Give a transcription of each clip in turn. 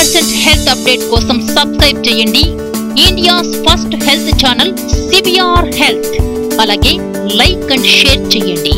Latest health update కోసం subscribe చేయండి India's first health channel CBR health అలాగే like and share చేయండి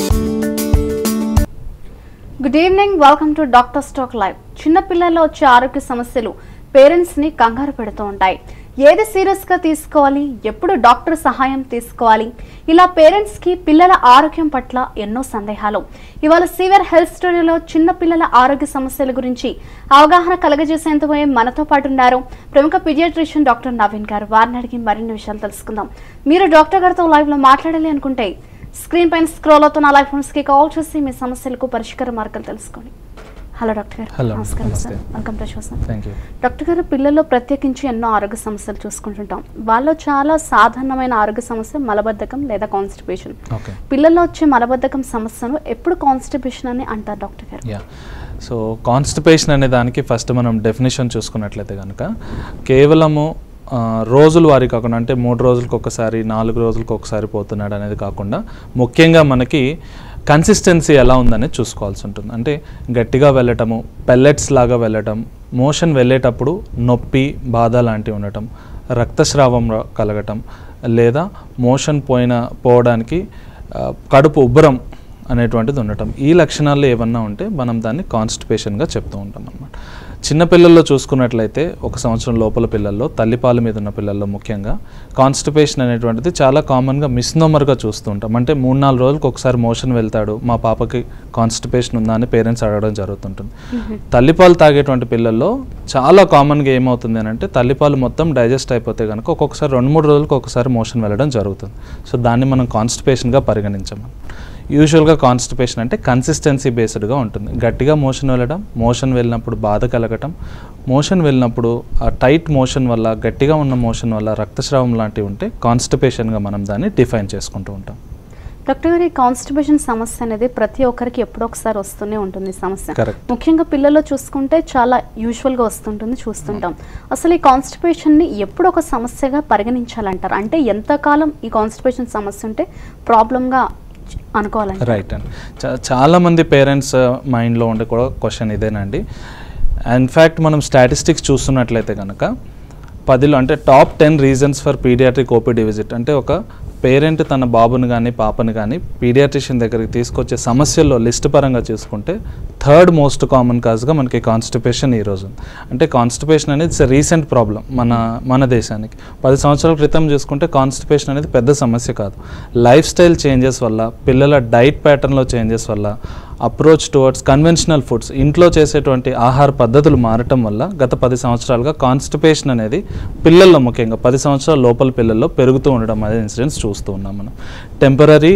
good evening welcome to doctor stock live చిన్నపిల్లల్లో వచ్చే ఆరోగ్య సమస్యలు పేరెంట్స్ ని కంగారు పెడుతూ ఉంటాయి ఏది సీరియస్ గా తీసుకోవాలి ఎప్పుడు డాక్టర్ సహాయం తీసుకోవాలి ఇలా పేరెంట్స్ కి పిల్లల ఆరోగ్యం పట్ల ఎన్నో సందేహాలు ఇవాళ సీవియర్ హెల్త్ స్టోరీలో చిన్న పిల్లల ఆరోగ్య సమస్యల గురించి అవగాహన కలగజేసేందుకు మనతో పాటు ఉన్నారు ప్రముఖ పీడియాట్రిషియన్ డాక్టర్ నవీన్ గారు వారిని అడిగి మరిన్ని విషయాలు తెలుసుకుందాం మీరు డాక్టర్ గారితో లైవ్ లో మాట్లాడాలి అనుకుంటే స్క్రీన్ పైన స్క్రోల్ అవుతున్న లైఫ్ ఫోన్స్ కి కాల్ చేసి మీ సమస్యలకు పరిష్కార మార్గాలు తెలుసుకోండి హలో డాక్టర్ గారు హలో, నమస్కారం నమస్తే. Sir welcome to show sir thank you doctor garu పిల్లల్లో ప్రత్యేకించి ఎన్నో ఆరోగ్య సమస్యలు చూసుకుంటుంటాం వాళ్ళలో చాలా సాధారణమైన ఆరోగ్య సమస్య మలబద్ధకం లేదా కాన్స్టిపేషన్ ఓకే పిల్లల్లో వచ్చే మలబద్ధకం సమస్యను ఎప్పుడు కాన్స్టిపేషన్ అని అంటారు డాక్టర్ గారు యా సో కాన్స్టిపేషన్ అనే దానికి ఫస్ట్ మనం డెఫినేషన్ చూసుకున్నట్లయితే కనుక కేవలము ఆ, రోజుల వారి కాకుండా అంటే మూడు రోజులకు ఒకసారి నాలుగు రోజులకు ఒకసారి పోతున్నాడు అనేది కాకుండా ముఖ్యంగా మనకి కన్సిస్టెన్సీ ఎలా ఉందనేది చూసుకోవాల్సి ఉంటుంది అంటే గట్టిగా వెళ్ళటము పెల్లెట్స్ లాగా వెళ్ళటం మోషన్ వెళ్ళేటప్పుడు నొప్పి బాధ లాంటివి ఉండటం రక్తస్రావం ర- కలగటం లేదా మోషన్ పోయిన పోవడానికి ఆ, కడుపు ఉబ్బరం అనేటువంటిది ఉండటం ఈ లక్షణాలు ఏమన్నా ఉంటే మనం దాన్ని కాన్స్టిపేషన్గా చెప్తూ ఉంటాం అనమాట చిన్నపిల్లల్లో చూసుకున్నట్లయితే ఒక సంవత్సరం లోపల పిల్లల్లో తల్లిపాల మీద ఉన్న పిల్లల్లో ముఖ్యంగా కాన్స్టిపేషన్ అనేటువంటిది చాలా కామన్గా మిస్నోమర్గా చూస్తూ ఉంటాం అంటే మూడు నాలుగు రోజులకు ఒకసారి మోషన్ వెళ్తాడు మా పాపకి కాన్స్టిపేషన్ ఉందా అని పేరెంట్స్ అడగడం జరుగుతుంటుంది తల్లిపాలు తాగేటువంటి పిల్లల్లో చాలా కామన్గా ఏమవుతుంది అని అంటే తల్లిపాలు మొత్తం డైజెస్ట్ అయిపోతే కనుక ఒక్కొక్కసారి రెండు మూడు రోజులకు ఒకసారి మోషన్ వెళ్ళడం జరుగుతుంది సో దాన్ని మనం కాన్స్టిపేషన్గా పరిగణించము యూజువల్గా కాన్స్టిపేషన్ అంటే కన్సిస్టెన్సీ బేస్డ్గా ఉంటుంది గట్టిగా మోషన్ వెళ్ళడం మోషన్ వెళ్ళినప్పుడు బాధ కలగటం మోషన్ వెళ్ళినప్పుడు ఆ టైట్ మోషన్ వల్ల గట్టిగా ఉన్న మోషన్ వల్ల రక్తస్రావం లాంటివి ఉంటే కాన్స్టిపేషన్గా మనం దాన్ని డిఫైన్ చేసుకుంటూ ఉంటాం డాక్టర్ గారు ఈ కాన్స్టిపేషన్ సమస్య అనేది ప్రతి ఒక్కరికి ఎప్పుడో ఒకసారి వస్తూనే ఉంటుంది ఈ సమస్య Correct. ముఖ్యంగా పిల్లల్లో చూసుకుంటే చాలా యూజువల్ గా వస్తుంటుంది చూస్తుంటాం అసలు ఈ కాన్స్టిపేషన్ ని ఎప్పుడు ఒక సమస్యగా పరిగణించాలంటారు అంటే ఎంతకాలం ఈ కాన్స్టిపేషన్ సమస్య ఉంటే ప్రాబ్లమ్ గా అనుకోవాలంటారు రైట్ అండి చా- చాలామంది పేరెంట్స్ మైండ్లో ఉండే కూడా క్వశ్చన్ ఇదేనండి ఇన్ఫ్యాక్ట్ మనం స్టాటిస్టిక్స్ చూస్తున్నట్లయితే కనుక పదిలో అంటే top ten reasons for paediatric OPD visit అంటే ఒక పేరెంట్ తన బాబుని కానీ పాపని కానీ పీడియాట్రిషియన్ దగ్గరికి తీసుకొచ్చే సమస్యల్లో లిస్ట్ పరంగా చూసుకుంటే థర్డ్ మోస్ట్ కామన్ కాజ్గా మనకి కాన్స్టిపేషన్ ఈరోజు ఉంది అంటే కాన్స్టిపేషన్ అనేది ఇట్స్ రీసెంట్ ప్రాబ్లం మన మన దేశానికి పది సంవత్సరాల క్రితం చూసుకుంటే కాన్స్టిపేషన్ అనేది పెద్ద సమస్య కాదు లైఫ్ స్టైల్ చేంజెస్ వల్ల పిల్లల డైట్ ప్యాటర్న్లో చేంజెస్ వల్ల అప్రోచ్ టువర్డ్స్ కన్వెన్షనల్ ఫుడ్స్ ఇంట్లో చేసేటువంటి ఆహార పద్ధతులు మారటం వల్ల గత పది సంవత్సరాలుగా కాన్స్టిపేషన్ అనేది పిల్లల్లో ముఖ్యంగా పది సంవత్సరాల లోపల పిల్లల్లో పెరుగుతూ ఉండడం అనే ఇన్సిడెంట్స్ చూస్తూ ఉన్నాం మనం టెంపరీ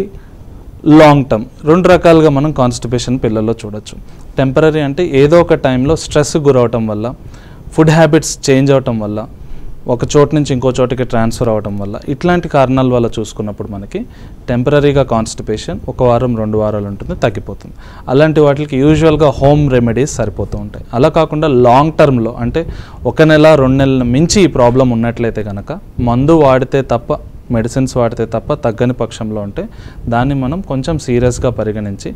లాంగ్ టర్మ్ రెండు రకాలుగా మనం కాన్స్టిపేషన్ పిల్లల్లో చూడొచ్చు టెంపరీ అంటే ఏదో ఒక టైంలో స్ట్రెస్ గురవటం వల్ల ఫుడ్ హ్యాబిట్స్ చేంజ్ అవటం వల్ల ఒక చోటు నుంచి ఇంకో చోటికి ట్రాన్స్ఫర్ అవ్వటం వల్ల ఇట్లాంటి కారణాల వల్ల చూసుకున్నప్పుడు మనకి టెంపరీగా కాన్స్టిపేషన్ ఒక వారం రెండు వారాలు ఉంటుంది తగ్గిపోతుంది అలాంటి వాటికి యూజువల్గా హోమ్ రెమెడీస్ సరిపోతూ ఉంటాయి అలా కాకుండా లాంగ్ టర్మ్లో అంటే ఒక నెల రెండు నెలల మించి ఈ ప్రాబ్లం ఉన్నట్లయితే కనుక మందు వాడితే తప్ప మెడిసిన్స్ వాడితే తప్ప తగ్గని పక్షంలో ఉంటే దాన్ని మనం కొంచెం సీరియస్గా పరిగణించి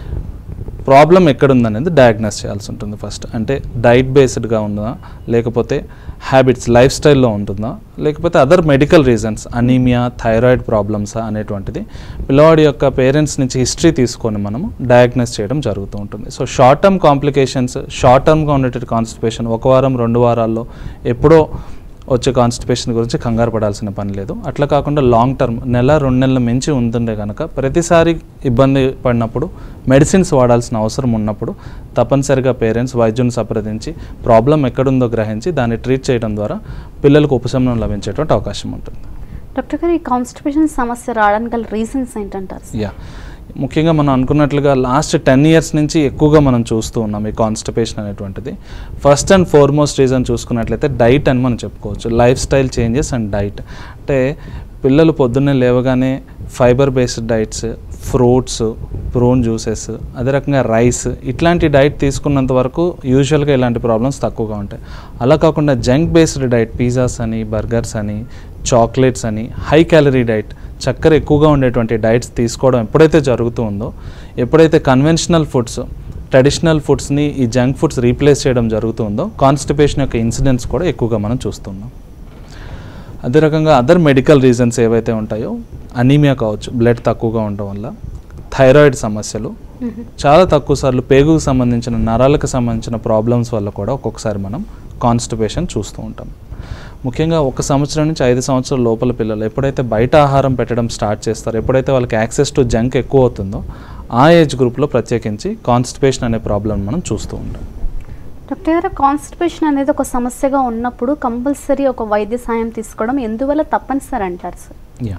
ప్రాబ్లం ఎక్కడుందనేది డయాగ్నోస్ చేయాల్సి ఉంటుంది ఫస్ట్ అంటే డైట్ బేస్డ్గా ఉందా లేకపోతే హ్యాబిట్స్ లైఫ్ స్టైల్లో ఉంటుందా లేకపోతే other medical reasons anaemia thyroid ప్రాబ్లమ్సా అనేటువంటిది పిల్లవాడి యొక్క పేరెంట్స్ నుంచి హిస్టరీ తీసుకొని మనము డయాగ్నోస్ చేయడం జరుగుతూ ఉంటుంది so short term complications short టర్మ్గా ఉండేటువంటి కాన్స్టిపేషన్ ఒక వారం రెండు వారాల్లో ఎప్పుడో వచ్చే కాన్స్టిపేషన్ గురించి కంగారు పడాల్సిన పని లేదు అట్లా కాకుండా లాంగ్ టర్మ్ నెల రెండు నెలల మించి ఉంటుండే కనుక ప్రతిసారి ఇబ్బంది పడినప్పుడు మెడిసిన్స్ వాడాల్సిన అవసరం ఉన్నప్పుడు తప్పనిసరిగా పేరెంట్స్ వైద్యుని సంప్రదించి ప్రాబ్లం ఎక్కడుందో గ్రహించి దాన్ని ట్రీట్ చేయడం ద్వారా పిల్లలకు ఉపశమనం లభించేటువంటి అవకాశం ఉంటుంది డాక్టర్ గారు ఈ కాన్స్టిపేషన్ సమస్య రావడానికి గల రీజన్స్ ఏంటంటారు యా ముఖ్యంగా మనం అనుకున్నట్లుగా లాస్ట్ టెన్ ఇయర్స్ నుంచి ఎక్కువగా మనం చూస్తూ ఉన్నాం ఈ కాన్స్టిపేషన్ అనేటువంటిది ఫస్ట్ అండ్ ఫార్మోస్ట్ రీజన్ చూసుకున్నట్లయితే డైట్ అని మనం చెప్పుకోవచ్చు lifestyle changes and diet అంటే పిల్లలు పొద్దున్నే లేవగానే fibre based diets fruits prune juices అదే రకంగా రైస్ ఇట్లాంటి డైట్ తీసుకున్నంత వరకు యూజువల్గా ఇలాంటి ప్రాబ్లమ్స్ తక్కువగా ఉంటాయి అలా కాకుండా జంక్ బేస్డ్ డైట్ పిజ్జాస్ అని బర్గర్స్ అని చాక్లెట్స్ అని హై క్యాలరీ డైట్ చక్కెర ఎక్కువగా ఉండేటువంటి డైట్స్ తీసుకోవడం ఎప్పుడైతే జరుగుతూ ఉందో ఎప్పుడైతే కన్వెన్షనల్ ఫుడ్స్ ట్రెడిషనల్ ఫుడ్స్ని ఈ జంక్ ఫుడ్స్ రీప్లేస్ చేయడం జరుగుతుందో కాన్స్టిపేషన్ యొక్క ఇన్సిడెంట్స్ కూడా ఎక్కువగా మనం చూస్తున్నాం అదే రకంగా అదర్ మెడికల్ రీజన్స్ ఏవైతే ఉంటాయో అనీమియా కావచ్చు బ్లడ్ తక్కువగా ఉండడం వల్ల థైరాయిడ్ సమస్యలు చాలా తక్కువ సార్లు పేగుకు సంబంధించిన నరాలకు సంబంధించిన ప్రాబ్లమ్స్ వల్ల కూడా ఒక్కొక్కసారి మనం కాన్స్టిపేషన్ చూస్తూ ఉంటాం ముఖ్యంగా ఒక సంవత్సరం నుంచి ఐదు సంవత్సరాల లోపల పిల్లలు ఎప్పుడైతే బయట ఆహారం పెట్టడం స్టార్ట్ చేస్తారో ఎప్పుడైతే వాళ్ళకి యాక్సెస్ టు జంక్ ఎక్కువ అవుతుందో ఆ ఏజ్ గ్రూప్లో ప్రత్యేకించి కాన్స్టిపేషన్ అనే ప్రాబ్లం మనం చూస్తూ ఉంటాం డాక్టర్ గారు కాన్స్టిపేషన్ అనేది ఒక సమస్యగా ఉన్నప్పుడు కంపల్సరీ ఒక వైద్య సాయం తీసుకోవడం ఎందువల్ల తప్పనిసరి అంటారు సార్ యా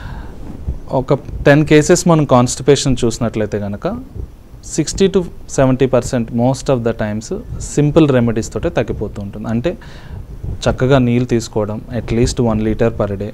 ఒక టెన్ కేసెస్ మనం కాన్స్టిపేషన్ చూసినట్లయితే కనుక sixty to seventy percent most of the times simple remedies తోటే తగ్గిపోతూ ఉంటుంది అంటే చక్కగా నీళ్ళు తీసుకోవడం at least one litre per day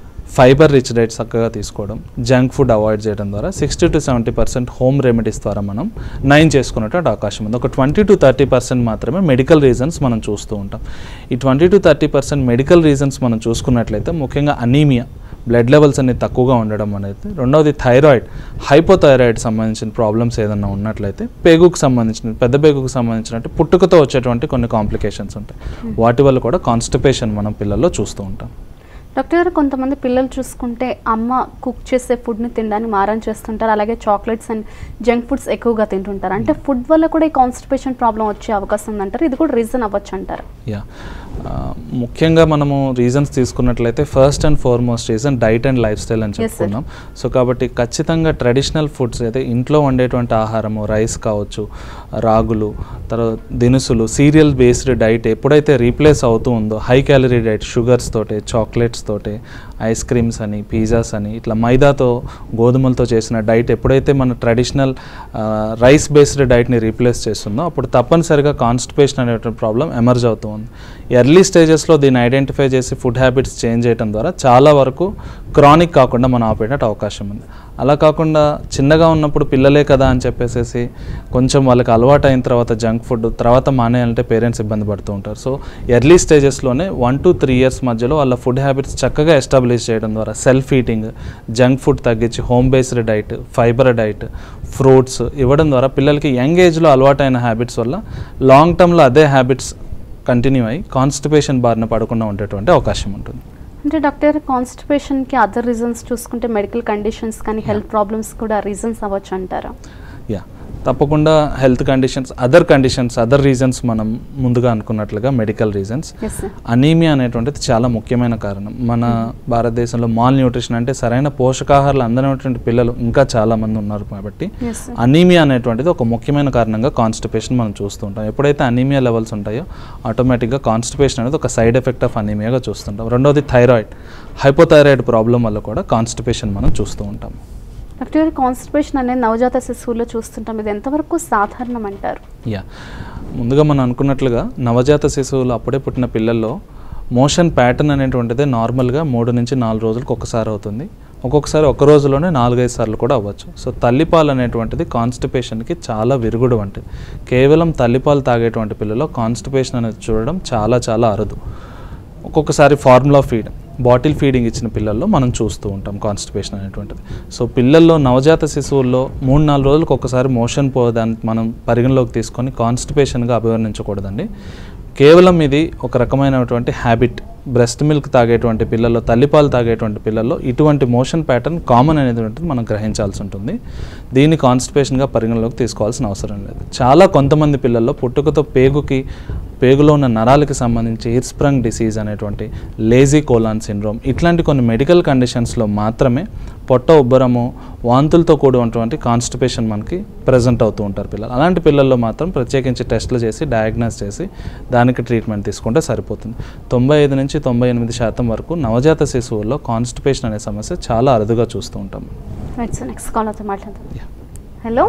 fibre rich diet చక్కగా తీసుకోవడం జంక్ ఫుడ్ అవాయిడ్ చేయడం ద్వారా sixty to seventy percent home remedies ద్వారా మనం నయం చేసుకునేటువంటి అవకాశం ఉంది ఒక ట్వంటీ టు థర్టీ పర్సెంట్ మాత్రమే మెడికల్ రీజన్స్ మనం చూస్తూ ఉంటాం ఈ twenty to thirty percent medical reasons మనం చూసుకున్నట్లయితే ముఖ్యంగా అనీమియా బ్లడ్ లెవెల్స్ అనేది తక్కువగా ఉండడం అనేది రెండవది థైరాయిడ్ హైపోథైరాయిడ్ సంబంధించిన ప్రాబ్లమ్స్ ఏదైనా ఉన్నట్లయితే పేగుకు సంబంధించిన పెద్ద పేగుకు సంబంధించినట్టు పుట్టుకతో వచ్చేటువంటి కొన్ని కాంప్లికేషన్స్ ఉంటాయి వాటి వల్ల కూడా కాన్స్టిపేషన్ మనం పిల్లల్లో చూస్తూ ఉంటాం డాక్టర్ గారు కొంతమంది పిల్లలు చూసుకుంటే అమ్మ కుక్ చేసే ఫుడ్ని తినడానికి మారం చేస్తుంటారు అలాగే చాక్లెట్స్ అండ్ జంక్ ఫుడ్స్ ఎక్కువగా తింటుంటారు అంటే ఫుడ్ వల్ల కూడా ఈ కాన్స్టిపేషన్ ప్రాబ్లం వచ్చే అవకాశం ఉందంటారు ఇది కూడా రీజన్ అవ్వచ్చు అంటారు యా ఆ, ముఖ్యంగా మనము రీజన్స్ తీసుకున్నట్లయితే first and foremost reason diet and lifestyle అని Yes, sir. చెప్పుకున్నాం సో కాబట్టి ఖచ్చితంగా ట్రెడిషనల్ ఫుడ్స్ అయితే ఇంట్లో వండేటువంటి ఆహారము రైస్ కావచ్చు రాగులు తర్వాత దినుసులు సీరియల్ బేస్డ్ డైట్ ఎప్పుడైతే రీప్లేస్ అవుతూ ఉందో హై క్యాలరీ డైట్ షుగర్స్ తోటి చాక్లెట్స్ తోటి ఐస్ క్రీమ్స్ అని పిజ్జాస్ అని ఇట్లా మైదాతో గోధుమలతో చేసిన డైట్ ఎప్పుడైతే మన ట్రెడిషనల్ రైస్ బేస్డ్ డైట్ని రీప్లేస్ చేస్తుందో అప్పుడు తప్పనిసరిగా కాన్స్టిపేషన్ అనేటువంటి ప్రాబ్లం ఎమర్జ్ అవుతూ ఉంది ఎర్లీ స్టేజెస్లో దీన్ని ఐడెంటిఫై చేసి ఫుడ్ హ్యాబిట్స్ చేంజ్ చేయడం ద్వారా చాలా వరకు క్రానిక్ కాకుండా మనం ఆపేట అవకాశం ఉంది అలా కాకుండా చిన్నగా ఉన్నప్పుడు పిల్లలే కదా అని చెప్పేసి కొంచెం వాళ్ళకి అలవాటు అయిన తర్వాత జంక్ ఫుడ్ తర్వాత మానేయాలంటే పేరెంట్స్ ఇబ్బంది పడుతూ ఉంటారు సో ఎర్లీ స్టేజెస్లోనే వన్ టు త్రీ ఇయర్స్ మధ్యలో వాళ్ళ ఫుడ్ హ్యాబిట్స్ చక్కగా ఎస్టాబ్లిష్ చేయడం ద్వారా సెల్ఫ్ ఈటింగ్ జంక్ ఫుడ్ తగ్గించి home based diet fibre diet fruits ఇవ్వడం ద్వారా పిల్లలకి యంగ్ ఏజ్లో అలవాటైన హ్యాబిట్స్ వల్ల లాంగ్ టర్మ్లో అదే హ్యాబిట్స్ కంటిన్యూ అయ్యి కాన్స్టిపేషన్ బారిన పడకుండా ఉండేటువంటి అవకాశం ఉంటుంది అంటే డాక్టర్ కాన్స్టిపేషన్కి అదర్ రీజన్స్ చూసుకుంటే మెడికల్ కండిషన్స్ కానీ హెల్త్ ప్రాబ్లమ్స్ కూడా రీజన్స్ అవ్వచ్చు అంటారా యా తప్పకుండా health conditions other conditions other reasons మనం ముందుగా అనుకున్నట్లుగా medical reasons yes sir anaemia అనేటువంటిది చాలా ముఖ్యమైన కారణం మన భారతదేశంలో మాల్ న్యూట్రిషన్ అంటే సరైన పోషకాహారాలు అందనటువంటి పిల్లలు ఇంకా చాలా మంది ఉన్నారు కాబట్టి ఎస్ సార్ అనీమియా అనేటువంటిది ఒక ముఖ్యమైన కారణంగా కాన్స్టిపేషన్ మనం చూస్తూ ఉంటాం ఎప్పుడైతే అనీమియా లెవెల్స్ ఉంటాయో ఆటోమేటిక్గా కాన్స్టిపేషన్ అనేది ఒక సైడ్ ఎఫెక్ట్ ఆఫ్ అనీమియాగా చూస్తుంటాం రెండోది థైరాయిడ్ హైపోథైరాయిడ్ ప్రాబ్లం వల్ల కూడా కాన్స్టిపేషన్ మనం చూస్తూ ఉంటాం డాక్టర్ గారు కాన్స్టిపేషన్ అనేది నవజాత శిశువుల్లో చూస్తుంటాం ఇది ఎంతవరకు సాధారణం అంటారు యా ముందుగా మనం అనుకున్నట్లుగా నవజాత శిశువులు అప్పుడే పుట్టిన పిల్లల్లో మోషన్ ప్యాటర్న్ అనేటువంటిది నార్మల్గా మూడు నుంచి నాలుగు రోజులకు ఒకసారి అవుతుంది ఒక్కొక్కసారి ఒక రోజులోనే నాలుగైదు సార్లు కూడా అవ్వచ్చు సో తల్లిపాలు అనేటువంటిది కాన్స్టిపేషన్కి చాలా విరుగుడు వంటిది కేవలం తల్లిపాలు తాగేటువంటి పిల్లల్లో కాన్స్టిపేషన్ అనేది చూడడం చాలా చాలా అరుదు ఒక్కొక్కసారి ఫార్ములా ఫీడ్ బాటిల్ ఫీడింగ్ ఇచ్చిన పిల్లల్లో మనం చూస్తూ ఉంటాం కాన్స్టిపేషన్ అనేటువంటిది సో పిల్లల్లో నవజాత శిశువుల్లో మూడు నాలుగు రోజులకు ఒకసారి మోషన్ పోదాన్ని మనం పరిగణలోకి తీసుకొని కాన్స్టిపేషన్గా అభివర్ణించకూడదండి కేవలం ఇది ఒక రకమైనటువంటి హ్యాబిట్ బ్రెస్ట్ మిల్క్ తాగేటువంటి పిల్లల్లో తల్లిపాలు తాగేటువంటి పిల్లల్లో ఇటువంటి మోషన్ ప్యాటర్న్ కామన్ అనేటువంటిది మనం గ్రహించాల్సి ఉంటుంది దీన్ని కాన్స్టిపేషన్గా పరిగణలోకి తీసుకోవాల్సిన అవసరం లేదు చాలా కొంతమంది పిల్లల్లో పుట్టుకతో పేగుకి పేగులో ఉన్న నరాలకి సంబంధించి ఇర్స్ప్రంగ్ డిసీజ్ అనేటువంటి లేజీ కోలాన్ సిండ్రోమ్ ఇట్లాంటి కొన్ని మెడికల్ కండిషన్స్లో మాత్రమే పొట్ట ఉబ్బరము వాంతులతో కూడినటువంటి కాన్స్టిపేషన్ మనకి ప్రజెంట్ అవుతూ ఉంటారు పిల్లలు అలాంటి పిల్లల్లో మాత్రం ప్రత్యేకించి టెస్టులు చేసి డయాగ్నోస్ చేసి దానికి ట్రీట్మెంట్ తీసుకుంటే సరిపోతుంది తొంభై ఐదు నుంచి తొంభై ఎనిమిది శాతం వరకు నవజాత శిశువుల్లో కాన్స్టిపేషన్ అనే సమస్య చాలా అరుదుగా చూస్తూ ఉంటాం రైట్ సార్ నెక్స్ట్ కాల్ అయితే మాట్లాడదాం Yeah. హలో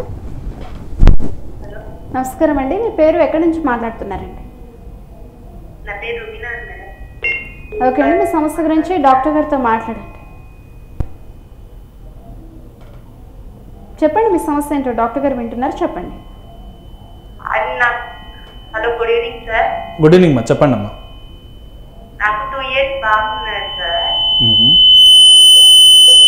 నమస్కారం అండి మీ పేరు ఎక్కడి నుంచి మాట్లాడుతున్నారండి నా పేరు రుబినా మేడం ఓకే అండి మీ సమస్య గురించి డాక్టర్ గారితో మాట్లాడండి చెప్పండి మీ సమస్య ఏంటో డాక్టర్ గారు వింటున్నారు చెప్పండి అది నాకు hello good evening sir good evening మా చెప్పండి అమ్మా నాకు టూ ఇయర్స్ బాగున్నారు సార్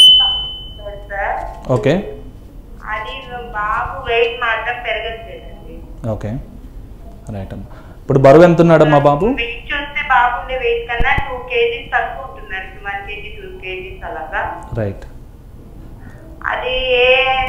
సార్ ఓకే అది బాబు వెయిట్ మాత్రం పెరగట్లేదండి ఓకే రైట్ అమ్మా ఇప్పుడు బరువు ఎంత ఉన్నాడమ్మా బాబు వెయిట్ చూస్తే బాగుండే వెయిట్ కన్నా టూ కేజీస్ తక్కువ ఉంటున్నాడు వన్ కేజీ టూ కేజీస్ అలాగా రైట్ అది ఏ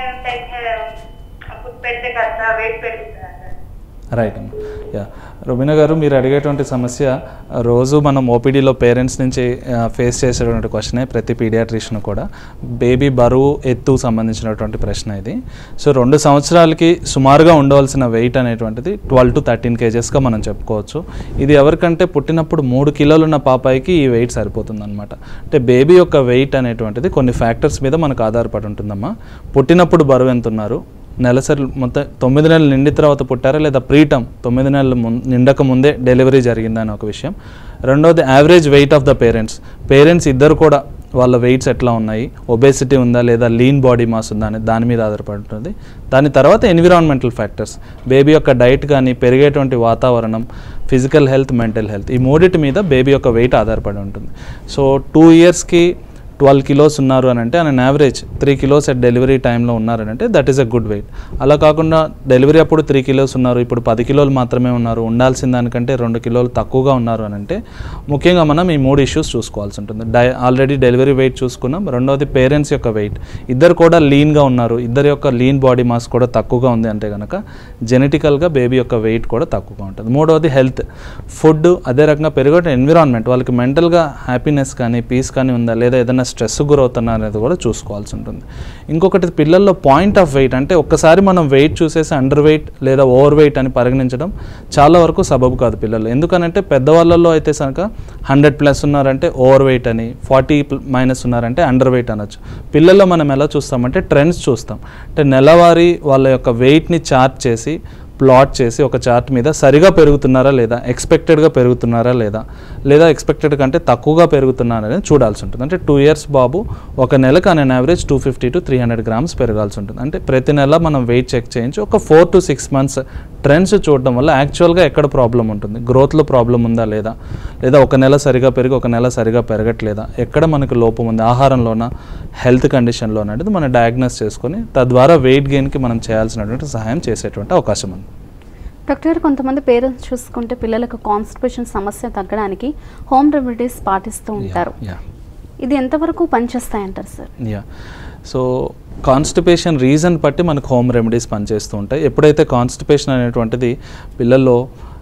ఫుడ్ పెడితే కాస్త వెయిట్ పెరుగుతుంది రైట్ అమ్మా యా రుబినా గారు మీరు అడిగేటువంటి సమస్య ఆ, రోజు మనం ఓపీడీలో పేరెంట్స్ నుంచి ఫేస్ చేసేటువంటి క్వశ్చనే ప్రతి పీడియాట్రిషియన్ కూడా బేబీ బరువు ఎత్తు సంబంధించినటువంటి ప్రశ్న ఇది సో రెండు సంవత్సరాలకి సుమారుగా ఉండవలసిన వెయిట్ అనేటువంటిది ట్వెల్వ్ టు థర్టీన్ కేజెస్గా మనం చెప్పుకోవచ్చు ఇది ఎవరికంటే పుట్టినప్పుడు మూడు కిలోలు ఉన్న పాపాయికి ఈ వెయిట్ సరిపోతుంది అనమాట అంటే బేబీ యొక్క వెయిట్ అనేటువంటిది కొన్ని ఫ్యాక్టర్స్ మీద మనకు ఆధారపడి ఉంటుందమ్మా పుట్టినప్పుడు బరువు ఎంత ఉన్నారు నెలసరి మొత్తం తొమ్మిది నెలలు నిండి తర్వాత పుట్టారా లేదా ప్రీటమ్ తొమ్మిది నెలలు ముం నిండక ముందే డెలివరీ జరిగిందా అని ఒక విషయం రెండోది average weight of the parents parents ఇద్దరు కూడా వాళ్ళ వెయిట్స్ ఎట్లా ఉన్నాయి ఒబేసిటీ ఉందా లేదా లీన్ బాడీ మాస్ ఉందా అని దాని మీద ఆధారపడి ఉంటుంది దాని తర్వాత ఎన్విరాన్మెంటల్ ఫ్యాక్టర్స్ బేబీ యొక్క డైట్ కానీ పెరిగేటువంటి వాతావరణం ఫిజికల్ హెల్త్ మెంటల్ హెల్త్ ఈ మూడింటి మీద బేబీ యొక్క వెయిట్ ఆధారపడి ఉంటుంది సో టూ ఇయర్స్కి ట్వెల్వ్ కిలోస్ ఉన్నారు అని అంటే ఆయన average three kilos at delivery టైంలో ఉన్నారని అంటే that is a good weight అలా కాకుండా డెలివరీ అప్పుడు త్రీ కిలోస్ ఉన్నారు ఇప్పుడు పది కిలోలు మాత్రమే ఉన్నారు ఉండాల్సిన దానికంటే రెండు కిలోలు తక్కువగా ఉన్నారు అని అంటే ముఖ్యంగా మనం ఈ మూడు ఇష్యూస్ చూసుకోవాల్సి ఉంటుంది డై ఆల్రెడీ డెలివరీ వెయిట్ చూసుకున్నాం రెండవది పేరెంట్స్ యొక్క వెయిట్ ఇద్దరు కూడా లీన్గా ఉన్నారు ఇద్దరి యొక్క లీన్ బాడీ మాస్ కూడా తక్కువగా ఉంది అంటే కనుక జెనెటికల్గా బేబీ యొక్క వెయిట్ కూడా తక్కువగా ఉంటుంది మూడవది హెల్త్ ఫుడ్ అదే రకంగా పెరిగే ఎన్విరాన్మెంట్ వాళ్ళకి మెంటల్గా హ్యాపీనెస్ కానీ పీస్ కానీ ఉందా లేదా ఏదైనా స్ట్రెస్ గురవుతున్నా అనేది కూడా చూసుకోవాల్సి ఉంటుంది ఇంకొకటి పిల్లల్లో పాయింట్ ఆఫ్ వెయిట్ అంటే ఒక్కసారి మనం వెయిట్ చూసేసి అండర్ వెయిట్ లేదా ఓవర్ వెయిట్ అని పరిగణించడం చాలా వరకు సబబు కాదు పిల్లలు ఎందుకనంటే పెద్దవాళ్ళల్లో అయితే కనుక హండ్రెడ్ ప్లస్ ఉన్నారంటే ఓవర్ వెయిట్ అని ఫార్టీ మైనస్ ఉన్నారంటే అండర్ వెయిట్ అనొచ్చు పిల్లల్లో మనం ఎలా చూస్తామంటే ట్రెండ్స్ చూస్తాం అంటే నెలవారీ వాళ్ళ యొక్క వెయిట్ని చార్ట్ చేసి ప్లాట్ చేసి ఒక చార్ట్ మీద సరిగా పెరుగుతున్నారా లేదా ఎక్స్పెక్టెడ్గా పెరుగుతున్నారా లేదా లేదా ఎక్స్పెక్టెడ్ కంటే తక్కువగా పెరుగుతున్నారా అనేది చూడాల్సి ఉంటుంది అంటే టూ ఇయర్స్ బాబు ఒక నెలకు అనే average two fifty to three hundred grams పెరగాల్సి ఉంటుంది అంటే ప్రతి నెల మనం వెయిట్ చెక్ చేయించి ఒక four to six months trends చూడడం వల్ల యాక్చువల్గా ఎక్కడ ప్రాబ్లం ఉంటుంది గ్రోత్లో ప్రాబ్లం ఉందా లేదా లేదా ఒక నెల సరిగా పెరిగి ఒక నెల సరిగా పెరగట్లేదా ఎక్కడ మనకు లోపం ఉంది ఆహారంలోనా హెల్త్ కండిషన్లోనా అనేది మనం డయాగ్నోస్ చేసుకొని తద్వారా వెయిట్ గెయిన్కి మనం చేయాల్సినటువంటి సహాయం చేసేటువంటి అవకాశం ఉంది డాక్టర్ గారు కొంతమంది పేరెంట్స్ చూసుకుంటే పిల్లలకు కాన్స్టిపేషన్ సమస్య తగ్గడానికి హోమ్ రెమెడీస్ పాటిస్తూ ఉంటారు యా ఇది ఎంతవరకు పనిచేస్తాయంటారు sir yeah so constipation reason బట్టి మనకు హోమ్ రెమెడీస్ పనిచేస్తూ ఉంటాయి ఎప్పుడైతే కాన్స్టిపేషన్ అనేటువంటిది పిల్లల్లో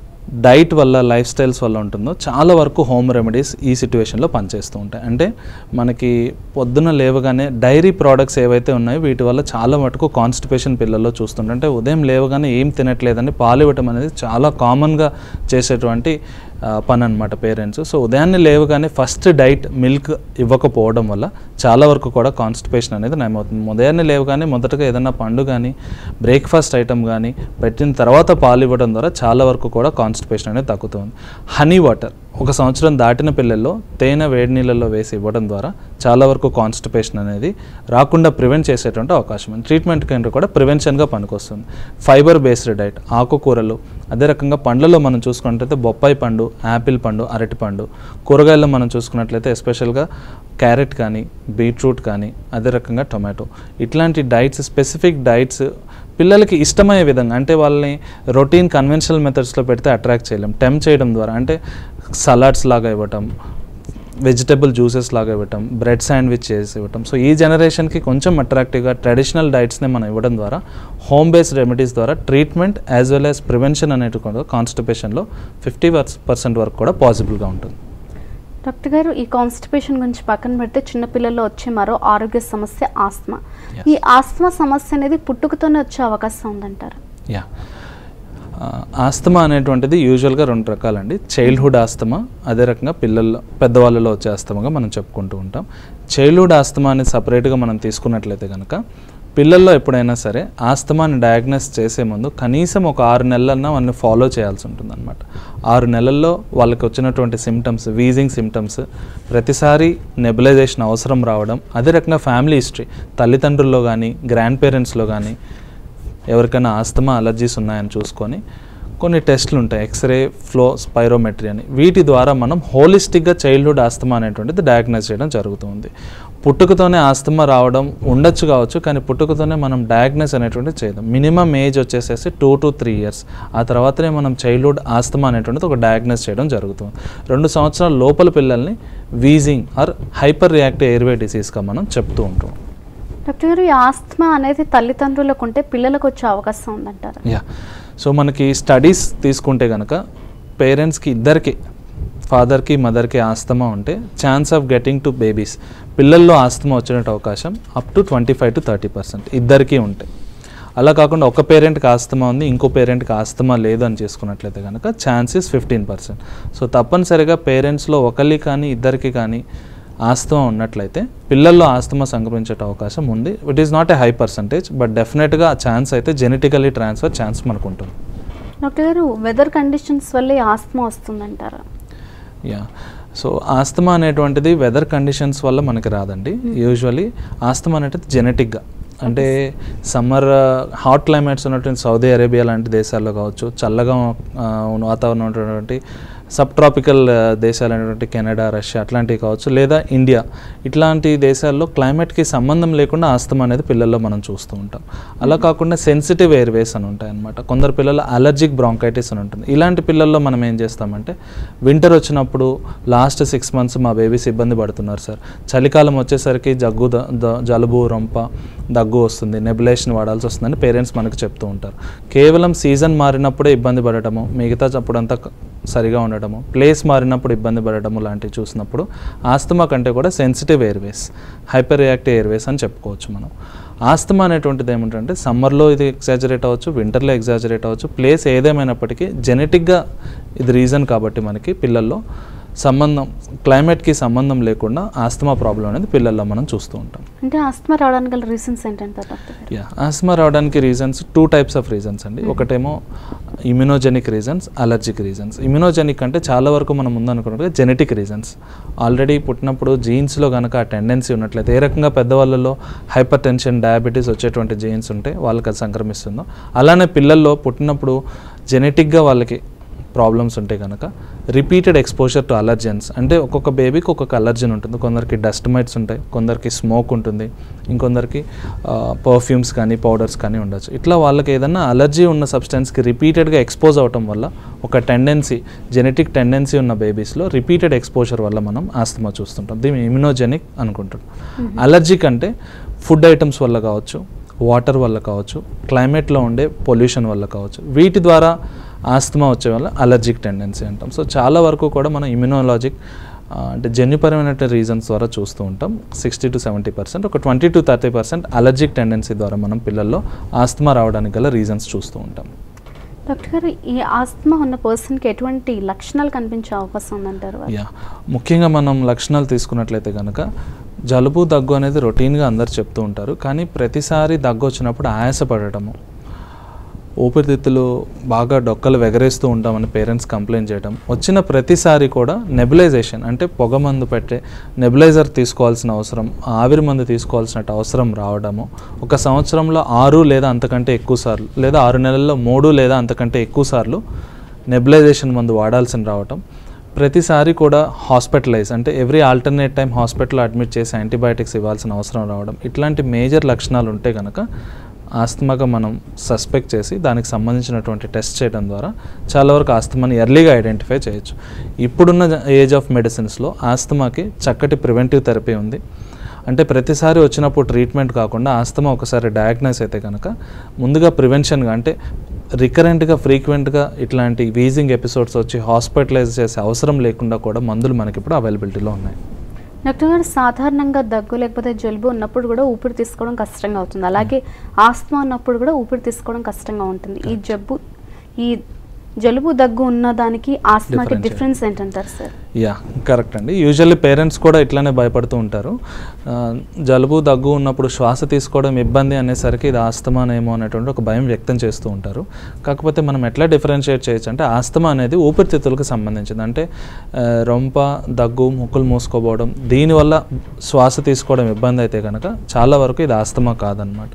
డైట్ వల్ల లైఫ్ స్టైల్స్ వల్ల ఉంటుందో చాలా వరకు హోమ్ రెమెడీస్ ఈ సిచ్యువేషన్లో పనిచేస్తూ ఉంటాయి అంటే మనకి పొద్దున లేవగానే డైరీ ప్రోడక్ట్స్ ఏవైతే ఉన్నాయో వీటి వల్ల చాలా మటుకు కాన్స్టిపేషన్ పిల్లల్లో చూస్తుంటాం అంటే ఉదయం లేవగానే ఏం తినట్లేదని పాలు ఇవ్వటం అనేది చాలా కామన్గా చేసేటువంటి ఆ, పని అనమాట పేరెంట్స్ సో ఉదయాన్నే లేవగానే ఫస్ట్ డైట్ మిల్క్ ఇవ్వకపోవడం వల్ల చాలా వరకు కూడా కాన్స్టిపేషన్ అనేది నయమవుతుంది ఉదయాన్నే లేవగానే మొదటగా ఏదైనా పండు కానీ బ్రేక్ఫాస్ట్ ఐటమ్ కానీ పెట్టిన తర్వాత పాలు ఇవ్వడం ద్వారా చాలా వరకు కూడా కాన్స్టిపేషన్ అనేది తగ్గుతుంది హనీ వాటర్ ఒక సంవత్సరం దాటిన పిల్లల్లో తేనె వేడి నీళ్ళల్లో వేసి ఇవ్వడం ద్వారా చాలా వరకు కాన్స్టిపేషన్ అనేది రాకుండా ప్రివెంట్ చేసేటువంటి అవకాశం ఉంది ట్రీట్మెంట్ కంటే కూడా ప్రివెన్షన్గా పనికొస్తుంది ఫైబర్ బేస్డ్ డైట్ ఆకుకూరలు అదే రకంగా పండ్లలో మనం చూసుకున్నట్లయితే బొప్పాయి పండు యాపిల్ పండు అరటి పండు కూరగాయల్లో మనం చూసుకున్నట్లయితే ఎస్పెషల్గా క్యారెట్ కానీ బీట్రూట్ కానీ అదే రకంగా టొమాటో ఇట్లాంటి డైట్స్ స్పెసిఫిక్ డైట్స్ పిల్లలకి ఇష్టమయ్యే విధంగా అంటే వాళ్ళని రొటీన్ కన్వెన్షనల్ మెథడ్స్లో పెడితే అట్రాక్ట్ చేయలేం టెమ్ చేయడం ద్వారా అంటే సలాడ్స్ లాగా ఇవ్వటం వెజిటబుల్ జ్యూసెస్ లాగా ఇవ్వటం బ్రెడ్ శాండ్విచ్ చేసి ఇవ్వటం సో ఈ జనరేషన్కి కొంచెం అట్రాక్టివ్గా ట్రెడిషనల్ డైట్స్ని మనం ఇవ్వడం ద్వారా హోమ్ బేస్డ్ రెమెడీస్ ద్వారా treatment as well as prevention అనేది కూడా కాన్స్టిపేషన్లో ఫిఫ్టీ పర్సెంట్ వరకు కూడా పాసిబుల్గా ఉంటుంది డాక్టర్ గారు ఈ కాన్స్టిపేషన్ గురించి పక్కన పెడితే చిన్నపిల్లల్లో వచ్చే మరో ఆరోగ్య సమస్య ఆస్మా Yes. ఈ ఆస్మా సమస్య అనేది పుట్టుకతోనే వచ్చే అవకాశం ఉందంటారు యా ఆస్తమా అనేటువంటిది యూజువల్గా రెండు రకాలండి చైల్డ్హుడ్ ఆస్తమా అదే రకంగా పిల్లల్లో పెద్దవాళ్ళలో వచ్చే ఆస్తమాగా మనం చెప్పుకుంటూ ఉంటాం చైల్డ్హుడ్ ఆస్తమా అనేది సపరేట్గా మనం తీసుకున్నట్లయితే కనుక పిల్లల్లో ఎప్పుడైనా సరే ఆస్తమాని డయాగ్నోస్ చేసే ముందు కనీసం ఒక ఆరు నెలలన్నా వాళ్ళని ఫాలో చేయాల్సి ఉంటుంది ఆరు నెలల్లో వాళ్ళకి వచ్చినటువంటి సిమ్టమ్స్ వీజింగ్ సిమ్టమ్స్ ప్రతిసారి నెబులైజేషన్ అవసరం రావడం అదే రకంగా ఫ్యామిలీ హిస్టరీ తల్లిదండ్రుల్లో కానీ గ్రాండ్ పేరెంట్స్లో కానీ ఎవరికైనా ఆస్తమా అలర్జీస్ ఉన్నాయని చూసుకొని కొన్ని టెస్ట్లు ఉంటాయి ఎక్స్రే ఫ్లో స్పైరోమెట్రీ అని వీటి ద్వారా మనం హోలిస్టిక్గా చైల్డ్హుడ్ ఆస్తమా అనేటువంటిది డయాగ్నోస్ చేయడం జరుగుతుంది పుట్టుకతోనే ఆస్తమా రావడం ఉండొచ్చు కావచ్చు కానీ పుట్టుకతోనే మనం డయాగ్నోస్ అనేటువంటిది చేయదాం మినిమం ఏజ్ వచ్చేసేసి టూ టు త్రీ ఇయర్స్ ఆ తర్వాతనే మనం చైల్డ్హుడ్ ఆస్తమా అనేటువంటిది ఒక డయాగ్నోస్ చేయడం జరుగుతుంది రెండు సంవత్సరాల లోపల పిల్లల్ని wheezing or hyper reactive airway డిసీజ్గా మనం చెప్తూ ఉంటాం డాక్టర్ గారు ఈ ఆస్తమా అనేది తల్లిదండ్రులకు ఉంటే పిల్లలకు వచ్చే అవకాశం ఉందంటారు యా సో మనకి స్టడీస్ తీసుకుంటే కనుక పేరెంట్స్కి ఇద్దరికి ఫాదర్కి మదర్కి ఆస్తమా ఉంటే chance of getting to babies పిల్లల్లో ఆస్తమా వచ్చేట అవకాశం up to twenty five to thirty percent ఇద్దరికీ ఉంటాయి అలా కాకుండా ఒక పేరెంట్కి ఆస్తమా ఉంది ఇంకో పేరెంట్కి ఆస్తమా లేదు అని చేసుకున్నట్లయితే కనుక ఛాన్సెస్ ఫిఫ్టీన్ పర్సెంట్ సో తప్పనిసరిగా పేరెంట్స్లో ఒకరికి కానీ ఇద్దరికి కానీ ఆస్తమా ఉన్నట్లయితే పిల్లల్లో ఆస్తమా సంక్రమించే అవకాశం ఉంది it is not a high percentage but డెఫినెట్గా ఆ ఛాన్స్ అయితే జెనెటికలీ ట్రాన్స్ఫర్ ఛాన్స్ మనకు ఉంటుంది డాక్టర్ గారు వెదర్ కండిషన్స్ వల్లే ఆస్తమా వస్తుందంటారా యా సో ఆస్తమా అనేటువంటిది వెదర్ కండిషన్స్ వల్ల మనకి రాదండి యూజువలీ ఆస్తమా అనేటిది జెనెటిక్గా అంటే సమ్మర్ హాట్ క్లైమేట్స్ ఉన్నటువంటి సౌదీ అరేబియా లాంటి దేశాల్లో కావచ్చు చల్లగా ఆ, ఉన్న వాతావరణం ఉన్నటువంటి సబ్ ట్రాపికల్ దేశాలైనటువంటి కెనడా రష్యా అట్లాంటివి కావచ్చు లేదా ఇండియా ఇట్లాంటి దేశాల్లో క్లైమేట్కి సంబంధం లేకుండా ఆస్తమా అనేది పిల్లల్లో మనం చూస్తూ ఉంటాం అలా కాకుండా సెన్సిటివ్ ఎయిర్వేస్ అని ఉంటాయి అనమాట కొందరు పిల్లలు అలర్జిక్ బ్రాంకైటిస్ అని ఉంటుంది ఇలాంటి పిల్లల్లో మనం ఏం చేస్తామంటే వింటర్ వచ్చినప్పుడు లాస్ట్ సిక్స్ మంత్స్ మా బేబీస్ ఇబ్బంది పడుతున్నారు సార్ చలికాలం వచ్చేసరికి జగ్గు ద- ద- జలుబు రొంప దగ్గు వస్తుంది నెబులేషన్ వాడాల్సి వస్తుందని పేరెంట్స్ మనకు చెప్తూ ఉంటారు కేవలం సీజన్ మారినప్పుడే ఇబ్బంది పడటము మిగతా అప్పుడంతా క- సరిగా ఉండటము ప్లేస్ మారినప్పుడు ఇబ్బంది పడటము లాంటివి చూసినప్పుడు ఆస్తమా కంటే కూడా sensitive airways hyper reactive airways అని చెప్పుకోవచ్చు మనం ఆస్తమా అనేటువంటిది ఏమిటంటే సమ్మర్లో ఇది ఎగ్జాజరేట్ అవ్వచ్చు వింటర్లో ఎగ్జాజరేట్ అవ్వచ్చు ప్లేస్ ఏదేమైనప్పటికీ జెనెటిక్గా ఇది రీజన్ కాబట్టి మనకి పిల్లల్లో సంబంధం క్లైమేట్కి సంబంధం లేకుండా ఆస్తమా ప్రాబ్లం అనేది పిల్లల్లో మనం చూస్తూ ఉంటాం అంటే ఆస్తమా రావడానికి గల రీజన్స్ ఏంటంటారు డాక్టర్ గారు యా ఆస్మా రావడానికి reasons two types of reasons అండి ఒకటేమో immunogenic reasons allergic reasons immunogenic అంటే చాలా వరకు మనం ముందు అనుకున్నట్టుగా జెనెటిక్ రీజన్స్ ఆల్రెడీ పుట్టినప్పుడు జీన్స్లో కనుక ఆ టెండెన్సీ ఉన్నట్లయితే ఏ రకంగా పెద్దవాళ్ళలో హైపర్ టెన్షన్ డయాబెటీస్ వచ్చేటువంటి జీన్స్ ఉంటే వాళ్ళకి అది సంక్రమిస్తుందో అలానే పిల్లల్లో పుట్టినప్పుడు జెనెటిక్గా వాళ్ళకి ప్రాబ్లమ్స్ ఉంటే కనుక రిపీటెడ్ ఎక్స్పోజర్ టు అలర్జెన్స్ అంటే ఒక్కొక్క బేబీకి ఒక్కొక్క అలర్జెన్ ఉంటుంది కొందరికి డస్ట్ మైట్స్ ఉంటాయి కొందరికి స్మోక్ ఉంటుంది ఇంకొందరికి పర్ఫ్యూమ్స్ కానీ పౌడర్స్ కానీ ఉండొచ్చు ఇట్లా వాళ్ళకి ఏదైనా అలర్జీ ఉన్న సబ్స్టెన్స్కి రిపీటెడ్గా ఎక్స్పోజ్ అవటం వల్ల ఒక టెండెన్సీ జెనెటిక్ టెండెన్సీ ఉన్న బేబీస్లో రిపీటెడ్ ఎక్స్పోజర్ వల్ల మనం ఆస్తమా చూస్తుంటాం దీన్ని ఇమ్యునోజెనిక్ అనుకుంటాం అలర్జిక్ అంటే ఫుడ్ ఐటమ్స్ వల్ల కావచ్చు వాటర్ వల్ల కావచ్చు క్లైమేట్లో ఉండే పొల్యూషన్ వల్ల కావచ్చు వీటి ద్వారా ఆస్తమా వచ్చే వల్ల అలర్జిక్ టెండెన్సీ అంటాం సో చాలా వరకు కూడా మనం ఇమ్యునోలాజిక్ అంటే జన్యుపరమైన రీజన్స్ ద్వారా చూస్తూ ఉంటాం సిక్స్టీ టు సెవెంటీ పర్సెంట్ ఒక twenty to thirty percent allergic tendency ద్వారా మనం పిల్లల్లో ఆస్తమా రావడానికి గల రీజన్స్ చూస్తూ ఉంటాం డాక్టర్ గారు ఈ ఆస్తమా ఉన్న పర్సన్కి ఎటువంటి లక్షణాలు కనిపించే అవకాశం ఉందంటారు వారు? యా ముఖ్యంగా మనం లక్షణాలు తీసుకున్నట్లయితే కనుక జలుబు దగ్గు అనేది రొటీన్గా అందరు చెప్తూ ఉంటారు కానీ ప్రతిసారి దగ్గు వచ్చినప్పుడు ఆయాసపడటము ఊపిరితిత్తులు బాగా డొక్కలు వెగరేస్తూ ఉంటామని పేరెంట్స్ కంప్లైంట్ చేయడం వచ్చిన ప్రతిసారి కూడా నెబులైజేషన్ అంటే పొగ మందు పెట్టే నెబులైజర్ తీసుకోవాల్సిన అవసరం ఆవిరి మందు తీసుకోవాల్సిన అవసరం రావడము ఒక సంవత్సరంలో ఆరు లేదా అంతకంటే ఎక్కువ సార్లు లేదా ఆరు నెలల్లో మూడు లేదా అంతకంటే ఎక్కువ సార్లు నెబులైజేషన్ మందు వాడాల్సిన రావటం ప్రతిసారి కూడా హాస్పిటలైజ్ అంటే ఎవ్రీ ఆల్టర్నేట్ టైం హాస్పిటల్లో అడ్మిట్ చేసి యాంటీబయాటిక్స్ ఇవ్వాల్సిన అవసరం రావడం ఇట్లాంటి మేజర్ లక్షణాలు ఉంటే కనుక ఆస్తమాగా మనం సస్పెక్ట్ చేసి దానికి సంబంధించినటువంటి టెస్ట్ చేయడం ద్వారా చాలా వరకు ఆస్తమాని ఎర్లీగా ఐడెంటిఫై చేయొచ్చు ఇప్పుడున్న ఏజ్ ఆఫ్ మెడిసిన్స్లో ఆస్తమాకి చక్కటి ప్రివెంటివ్ థెరపీ ఉంది అంటే ప్రతిసారి వచ్చినప్పుడు ట్రీట్మెంట్ కాకుండా ఆస్తమా ఒకసారి డయాగ్నైజ్ అయితే కనుక ముందుగా ప్రివెన్షన్గా అంటే రికరెంట్గా ఫ్రీక్వెంట్గా ఇట్లాంటి వీజింగ్ ఎపిసోడ్స్ వచ్చి హాస్పిటలైజ్ చేసే అవసరం లేకుండా కూడా మందులు మనకి ఇప్పుడు అవైలబిలిటీలో ఉన్నాయి డాక్టర్ గారు సాధారణంగా దగ్గు లేకపోతే జలుబు ఉన్నప్పుడు కూడా ఊపిరి తీసుకోవడం కష్టంగా అవుతుంది అలాగే ఆస్తమా ఉన్నప్పుడు కూడా ఊపిరి తీసుకోవడం కష్టంగా ఉంటుంది ఈ జబ్బు ఈ జలుబు దగ్గు ఉన్న దానికి ఆస్తమాకి Difference డిఫరెన్స్ ఏంటంటారు సార్ యా కరెక్ట్ అండి యూజువల్లీ పేరెంట్స్ కూడా ఇట్లానే భయపడుతూ ఉంటారు ఆ, జలుబు దగ్గు ఉన్నప్పుడు శ్వాస తీసుకోవడం ఇబ్బంది అనేసరికి ఇది ఆస్తమానేమో అనేటువంటి ఒక భయం వ్యక్తం చేస్తూ ఉంటారు కాకపోతే మనం ఎట్లా డిఫరెన్షియేట్ చేయొచ్చు అంటే ఆస్తమా అనేది ఊపిరితిత్తులకు సంబంధించింది అంటే ఆ, రొంప దగ్గు ముక్కులు మూసుకోపోవడం దీనివల్ల శ్వాస తీసుకోవడం ఇబ్బంది అయితే కనుక చాలా వరకు ఇది ఆస్తమా కాదనమాట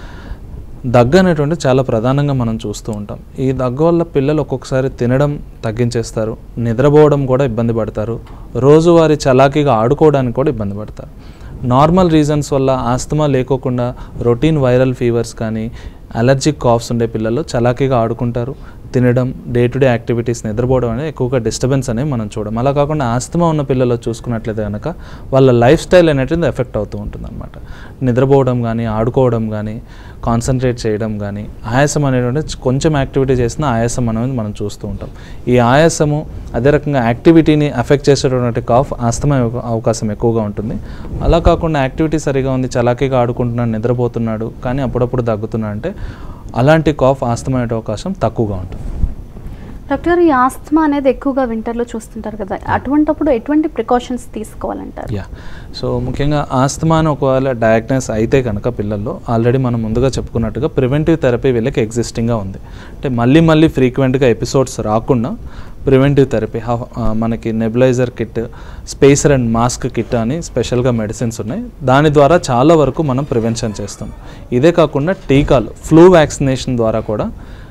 దగ్గు అనేటువంటి చాలా ప్రధానంగా మనం చూస్తూ ఉంటాం ఈ దగ్గు వల్ల పిల్లలు ఒక్కొక్కసారి తినడం తగ్గించేస్తారు నిద్రపోవడం కూడా ఇబ్బంది పడతారు రోజువారీ చలాకీగా ఆడుకోవడానికి కూడా ఇబ్బంది పడతారు నార్మల్ రీజన్స్ వల్ల ఆస్తమా లేకోకుండా రొటీన్ వైరల్ ఫీవర్స్ కానీ అలర్జిక్ కాఫ్స్ ఉండే పిల్లలు చలాకీగా ఆడుకుంటారు తినడం డే టు డే యాక్టివిటీస్ నిద్రపోవడం అనేది ఎక్కువగా డిస్టర్బెన్స్ అనేది మనం చూడం అలా కాకుండా ఆస్తమా ఉన్న పిల్లలు చూసుకున్నట్లయితే కనుక వాళ్ళ లైఫ్ స్టైల్ అనేది ఎఫెక్ట్ అవుతూ ఉంటుంది అనమాట నిద్రపోవడం కానీ ఆడుకోవడం కానీ కాన్సన్ట్రేట్ చేయడం కానీ ఆయాసం అనేటువంటి కొంచెం యాక్టివిటీ చేసినా ఆయాసం అనేది మనం చూస్తూ ఉంటాం ఈ ఆయాసము అదే రకంగా యాక్టివిటీని అఫెక్ట్ చేసేటటువంటి కాఫ్ ఆస్తమా అవ- అవకాశం ఎక్కువగా ఉంటుంది అలా కాకుండా యాక్టివిటీ సరిగా ఉంది చలాకీగా ఆడుకుంటున్నాడు నిద్రపోతున్నాడు కానీ అప్పుడప్పుడు దగ్గుతున్నాడు అంటే అలాంటి కాఫ్ ఆస్తమా అయ్యే అవకాశం తక్కువగా ఉంటుంది డాక్టర్ గారు ఈ ఆస్తమా అనేది ఎక్కువగా వింటర్లో చూస్తుంటారు కదా అటువంటప్పుడు ఎటువంటి ప్రికాషన్స్ తీసుకోవాలంటారు యా సో ముఖ్యంగా ఆస్తమా అని ఒకవేళ డయాగ్నోస్ అయితే కనుక పిల్లల్లో ఆల్రెడీ మనం ముందుగా చెప్పుకున్నట్టుగా ప్రివెంటివ్ థెరపీ వీళ్ళకి ఎగ్జిస్టింగ్గా ఉంది అంటే మళ్ళీ మళ్ళీ ఫ్రీక్వెంట్గా ఎపిసోడ్స్ రాకుండా ప్రివెంటివ్ థెరపీ మనకి nebulizer kit spacer and mask kit అని స్పెషల్గా మెడిసిన్స్ ఉన్నాయి దాని ద్వారా చాలా వరకు మనం ప్రివెన్షన్ చేస్తాం ఇదే కాకుండా టీకాలు ఫ్లూ వ్యాక్సినేషన్ ద్వారా కూడా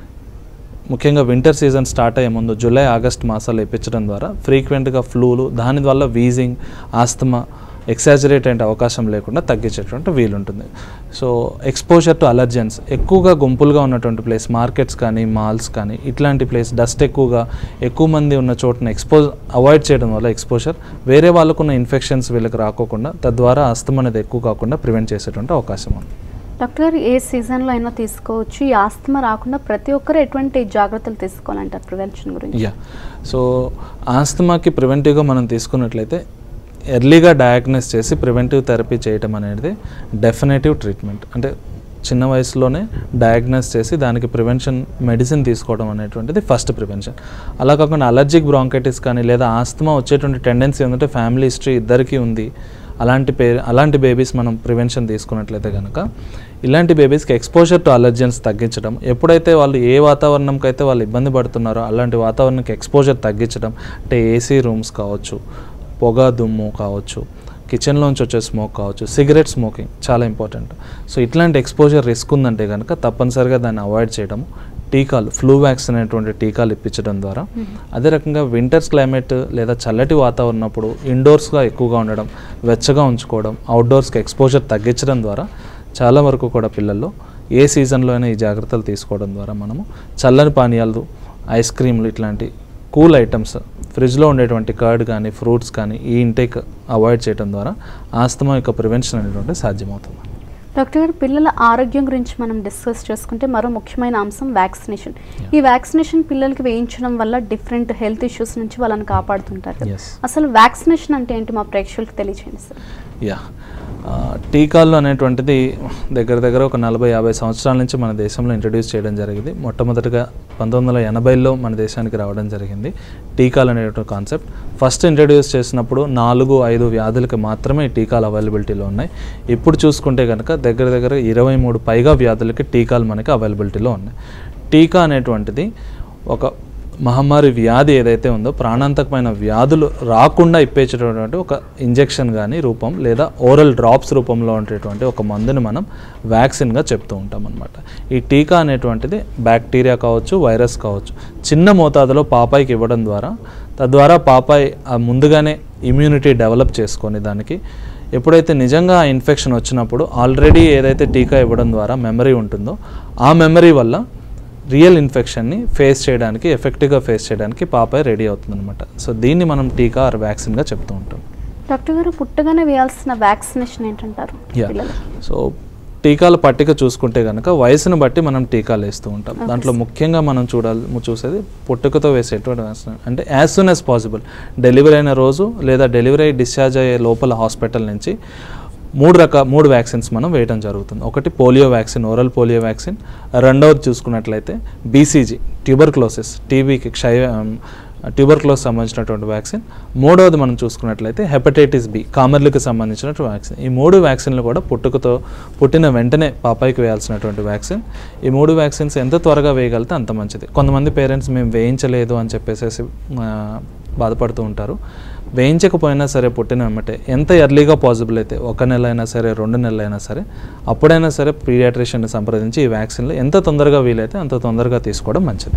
ముఖ్యంగా వింటర్ సీజన్ స్టార్ట్ అయ్యే ముందు జూలై ఆగస్ట్ మాసాలు ఇప్పించడం ద్వారా ఫ్రీక్వెంట్గా ఫ్లూలు దాని వల్ల వీజింగ్ ఆస్తమా ఎక్సాజరేట్ అయ్యే అవకాశం లేకుండా తగ్గించేటువంటి వీలుంటుంది సో ఎక్స్పోజర్ టు అలర్జెన్స్ ఎక్కువగా గుంపులుగా ఉన్నటువంటి ప్లేస్ మార్కెట్స్ కానీ మాల్స్ కానీ ఇట్లాంటి ప్లేస్ డస్ట్ ఎక్కువగా ఎక్కువ మంది ఉన్న చోటున ఎక్స్పోజ్ అవాయిడ్ చేయడం వల్ల ఎక్స్పోజర్ వేరే వాళ్ళకున్న ఇన్ఫెక్షన్స్ వీళ్ళకి రాకోకుండా తద్వారా ఆస్తమా అనేది ఎక్కువ కాకుండా ప్రివెంట్ చేసేటువంటి అవకాశం ఉంది డాక్టర్ గారు ఏ సీజన్లో అయినా తీసుకోవచ్చు ఈ ఆస్తమా రాకుండా ప్రతి ఒక్కరు ఎటువంటి జాగ్రత్తలు తీసుకోవాలంటారు ప్రివెన్షన్ గురించి యా సో ఆస్తమాకి ప్రివెంటివ్గా మనం తీసుకున్నట్లయితే ఎర్లీగా డయాగ్నోస్ చేసి ప్రివెంటివ్ థెరపీ చేయటం అనేది డెఫినేటివ్ ట్రీట్మెంట్ అంటే చిన్న వయసులోనే డయాగ్నోస్ చేసి దానికి ప్రివెన్షన్ మెడిసిన్ తీసుకోవడం అనేటువంటిది ఫస్ట్ ప్రివెన్షన్ అలా కాకుండా అలర్జిక్ బ్రాంకైటిస్ కానీ లేదా ఆస్తమా వచ్చేటువంటి టెండెన్సీ ఏంటంటే ఫ్యామిలీ హిస్టరీ ఇద్దరికీ ఉంది అలాంటి పే అలాంటి బేబీస్ మనం ప్రివెన్షన్ తీసుకున్నట్లయితే కనుక ఇలాంటి బేబీస్కి ఎక్స్పోజర్ టు అలర్జెన్స్ తగ్గించడం ఎప్పుడైతే వాళ్ళు ఏ వాతావరణంకి అయితే వాళ్ళు ఇబ్బంది పడుతున్నారో అలాంటి వాతావరణానికి ఎక్స్పోజర్ తగ్గించడం అంటే ఏసీ రూమ్స్ కావచ్చు పొగ దుమ్ము కావచ్చు కిచెన్లోంచి వచ్చే స్మోక్ కావచ్చు సిగరెట్ స్మోకింగ్ చాలా ఇంపార్టెంట్ సో ఇట్లాంటి ఎక్స్పోజర్ రిస్క్ ఉందంటే కనుక తప్పనిసరిగా దాన్ని అవాయిడ్ చేయడం టీకాలు ఫ్లూ వ్యాక్సిన్ అనేటువంటి టీకాలు ఇప్పించడం ద్వారా అదే రకంగా వింటర్స్ క్లైమేట్ లేదా చల్లటి వాతావరణం ఉన్నప్పుడు ఇండోర్స్గా ఎక్కువగా ఉండడం వెచ్చగా ఉంచుకోవడం అవుట్డోర్స్కి ఎక్స్పోజర్ తగ్గించడం ద్వారా చాలా వరకు కూడా పిల్లల్లో ఏ సీజన్లో అయినా ఈ జాగ్రత్తలు తీసుకోవడం ద్వారా మనము చల్లని పానీయాలు ఐస్ క్రీమ్లు ఇట్లాంటి కూల్ ఐటమ్స్ ఫ్రిడ్జ్లో ఉండేటువంటి కర్డ్ కానీ ఫ్రూట్స్ కానీ ఈ ఇంటేక్ అవాయిడ్ చేయడం ద్వారా ఆస్తమా యొక్క ప్రివెన్షన్ అనేటువంటి సాధ్యమవుతుంది డాక్టర్ గారు పిల్లల ఆరోగ్యం గురించి మనం డిస్కస్ చేసుకుంటే మరో ముఖ్యమైన అంశం వ్యాక్సినేషన్ ఈ వ్యాక్సినేషన్ పిల్లలకి వేయించడం వల్ల డిఫరెంట్ హెల్త్ ఇష్యూస్ నుంచి వాళ్ళని కాపాడుతుంటారు కదా. Yes. అసలు వ్యాక్సినేషన్ అంటే ఏంటి మా ప్రేక్షకులకు తెలియచేయండి సార్ యా ఆ, టీకాలు అనేటువంటిది దగ్గర దగ్గర ఒక నలభై యాభై సంవత్సరాల నుంచి మన దేశంలో ఇంట్రడ్యూస్ చేయడం జరిగింది మొట్టమొదటిగా పంతొమ్మిది వందల ఎనభైలో మన దేశానికి రావడం జరిగింది టీకాలు అనేటువంటి కాన్సెప్ట్ ఫస్ట్ ఇంట్రడ్యూస్ చేసినప్పుడు నాలుగు ఐదు వ్యాధులకి మాత్రమే ఈ టీకాలు అవైలబిలిటీలో ఉన్నాయి ఇప్పుడు చూసుకుంటే కనుక దగ్గర దగ్గర ఇరవై మూడు పైగా వ్యాధులకి టీకాలు మనకి అవైలబిలిటీలో ఉన్నాయి టీకా అనేటువంటిది ఒక మహమ్మారి వ్యాధి ఏదైతే ఉందో ప్రాణాంతకమైన వ్యాధులు రాకుండా ఇప్పేటటువంటి ఒక ఇంజెక్షన్ కానీ రూపం లేదా ఓరల్ డ్రాప్స్ రూపంలో ఉండేటువంటి ఒక మందుని మనం వ్యాక్సిన్గా చెప్తూ ఉంటాం అనమాట ఈ టీకా అనేటువంటిది బ్యాక్టీరియా కావచ్చు వైరస్ కావచ్చు చిన్న మోతాదులో పాపాయికి ఇవ్వడం ద్వారా తద్వారా పాపాయి ఆ ముందుగానే ఇమ్యూనిటీ డెవలప్ చేసుకొని దానికి ఎప్పుడైతే నిజంగా ఆ ఇన్ఫెక్షన్ వచ్చినప్పుడు ఆల్రెడీ ఏదైతే టీకా ఇవ్వడం ద్వారా మెమరీ ఉంటుందో ఆ మెమరీ వల్ల రియల్ ఇన్ఫెక్షన్ని ఫేస్ చేయడానికి ఎఫెక్టివ్గా ఫేస్ చేయడానికి పాపాయి రెడీ అవుతుందన్నమాట సో దీన్ని మనం టీకా ఆర్ వ్యాక్సిన్గా చెప్తూ ఉంటాం డాక్టర్ గారు పుట్టగానే వేయాల్సిన వ్యాక్సినేషన్ ఏంటంటారు యా పిల్లలు సో టీకాల పట్టిక చూసుకుంటే కనుక వయసును బట్టి మనం టీకాలు వేస్తూ ఉంటాం దాంట్లో ముఖ్యంగా మనం చూడాలి ము- చూసేది పుట్టుకతో వేసేటువంటి వ్యాక్సిన్ అంటే as soon as possible delivery అయిన రోజు లేదా డెలివరీ అయ్యి డిశ్చార్జ్ అయ్యే లోపల హాస్పిటల్ నుంచి మూడు రక మూడు వ్యాక్సిన్స్ మనం వేయడం జరుగుతుంది ఒకటి polio vaccine oral polio vaccine రెండవది చూసుకున్నట్లయితే బీసీజీ ట్యూబర్క్లోసిస్ టీబీకి క్షయ ట్యూబర్క్లోస్ సంబంధించినటువంటి వ్యాక్సిన్ మూడవది మనం చూసుకున్నట్లయితే హెపటైటిస్ బి కామర్లకు సంబంధించినటువంటి వ్యాక్సిన్ ఈ మూడు వ్యాక్సిన్లు కూడా పుట్టుకతో పుట్టిన వెంటనే పాపాయికి వేయాల్సినటువంటి వ్యాక్సిన్ ఈ మూడు వ్యాక్సిన్స్ ఎంత త్వరగా వేయగలితే అంత మంచిది కొంతమంది పేరెంట్స్ మేము వేయించలేదు అని చెప్పేసి ఆ, బాధపడుతూ ఉంటారు వేయించకపోయినా సరే పుట్టిన వెంబటే ఎంత ఎర్లీగా పాసిబుల్ అయితే ఒక నెల అయినా సరే రెండు నెలలు అయినా సరే అప్పుడైనా సరే పీడియాట్రిషియన్ని సంప్రదించి ఈ వ్యాక్సిన్లు ఎంత తొందరగా వీలైతే అంత తొందరగా తీసుకోవడం మంచిది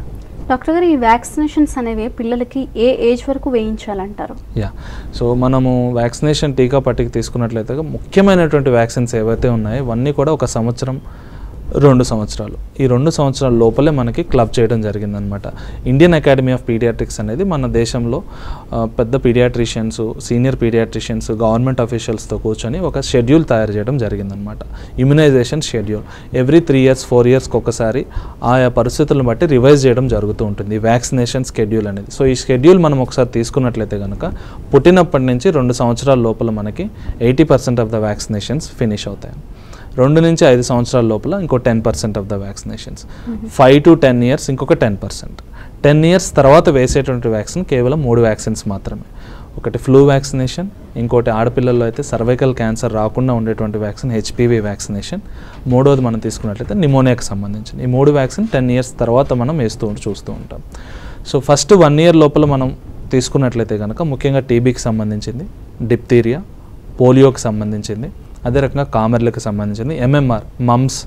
డాక్టర్ గారు ఈ వ్యాక్సినేషన్స్ అనేవి పిల్లలకి ఏ ఏజ్ వరకు వేయించాలంటారు యా సో మనము వ్యాక్సినేషన్ టీకా పట్టిక తీసుకున్నట్లయితే ముఖ్యమైనటువంటి వ్యాక్సిన్స్ ఏవైతే ఉన్నాయో ఇవన్నీ కూడా ఒక సంవత్సరం రెండు సంవత్సరాలు ఈ రెండు సంవత్సరాల లోపలే మనకి క్లబ్ చేయడం జరిగిందనమాట ఇండియన్ అకాడమీ ఆఫ్ పీడియాట్రిక్స్ అనేది మన దేశంలో ఆ, పెద్ద పీడియాట్రిషియన్స్ సీనియర్ పీడియాట్రిషియన్స్ గవర్నమెంట్ అఫీషియల్స్తో కూర్చొని ఒక షెడ్యూల్ తయారు చేయడం జరిగిందనమాట immunization schedule every three years four ఇయర్స్కి ఒకసారి ఆయా పరిస్థితులను బట్టి రివైజ్ చేయడం జరుగుతూ ఉంటుంది వ్యాక్సినేషన్ షెడ్యూల్ అనేది సో ఈ షెడ్యూల్ మనం ఒకసారి తీసుకున్నట్లయితే కనుక పుట్టినప్పటి నుంచి రెండు సంవత్సరాల లోపల మనకి eighty percent of the vaccinations finish అవుతాయి రెండు నుంచి ఐదు సంవత్సరాల లోపల ఇంకో ten percent of the vaccinations five to ten years ఇంకొక టెన్ పర్సెంట్ టెన్ ఇయర్స్ తర్వాత వేసేటువంటి వ్యాక్సిన్ కేవలం మూడు వ్యాక్సిన్స్ మాత్రమే ఒకటి ఫ్లూ వ్యాక్సినేషన్ ఇంకోటి ఆడపిల్లల్లో అయితే సర్వైకల్ క్యాన్సర్ రాకుండా ఉండేటువంటి వ్యాక్సిన్ హెచ్పివి వ్యాక్సినేషన్ మూడోది మనం తీసుకున్నట్లయితే నిమోనియాకి సంబంధించిన ఈ మూడు వ్యాక్సిన్ టెన్ ఇయర్స్ తర్వాత మనం వేస్తూ ఉంటూ చూస్తూ ఉంటాం సో ఫస్ట్ వన్ ఇయర్ లోపల మనం తీసుకున్నట్లయితే కనుక ముఖ్యంగా టీబీకి సంబంధించింది డిప్తీరియా పోలియోకి సంబంధించింది అదే రకంగా కామెర్లకు సంబంధించింది ఎంఎంఆర్ మమ్స్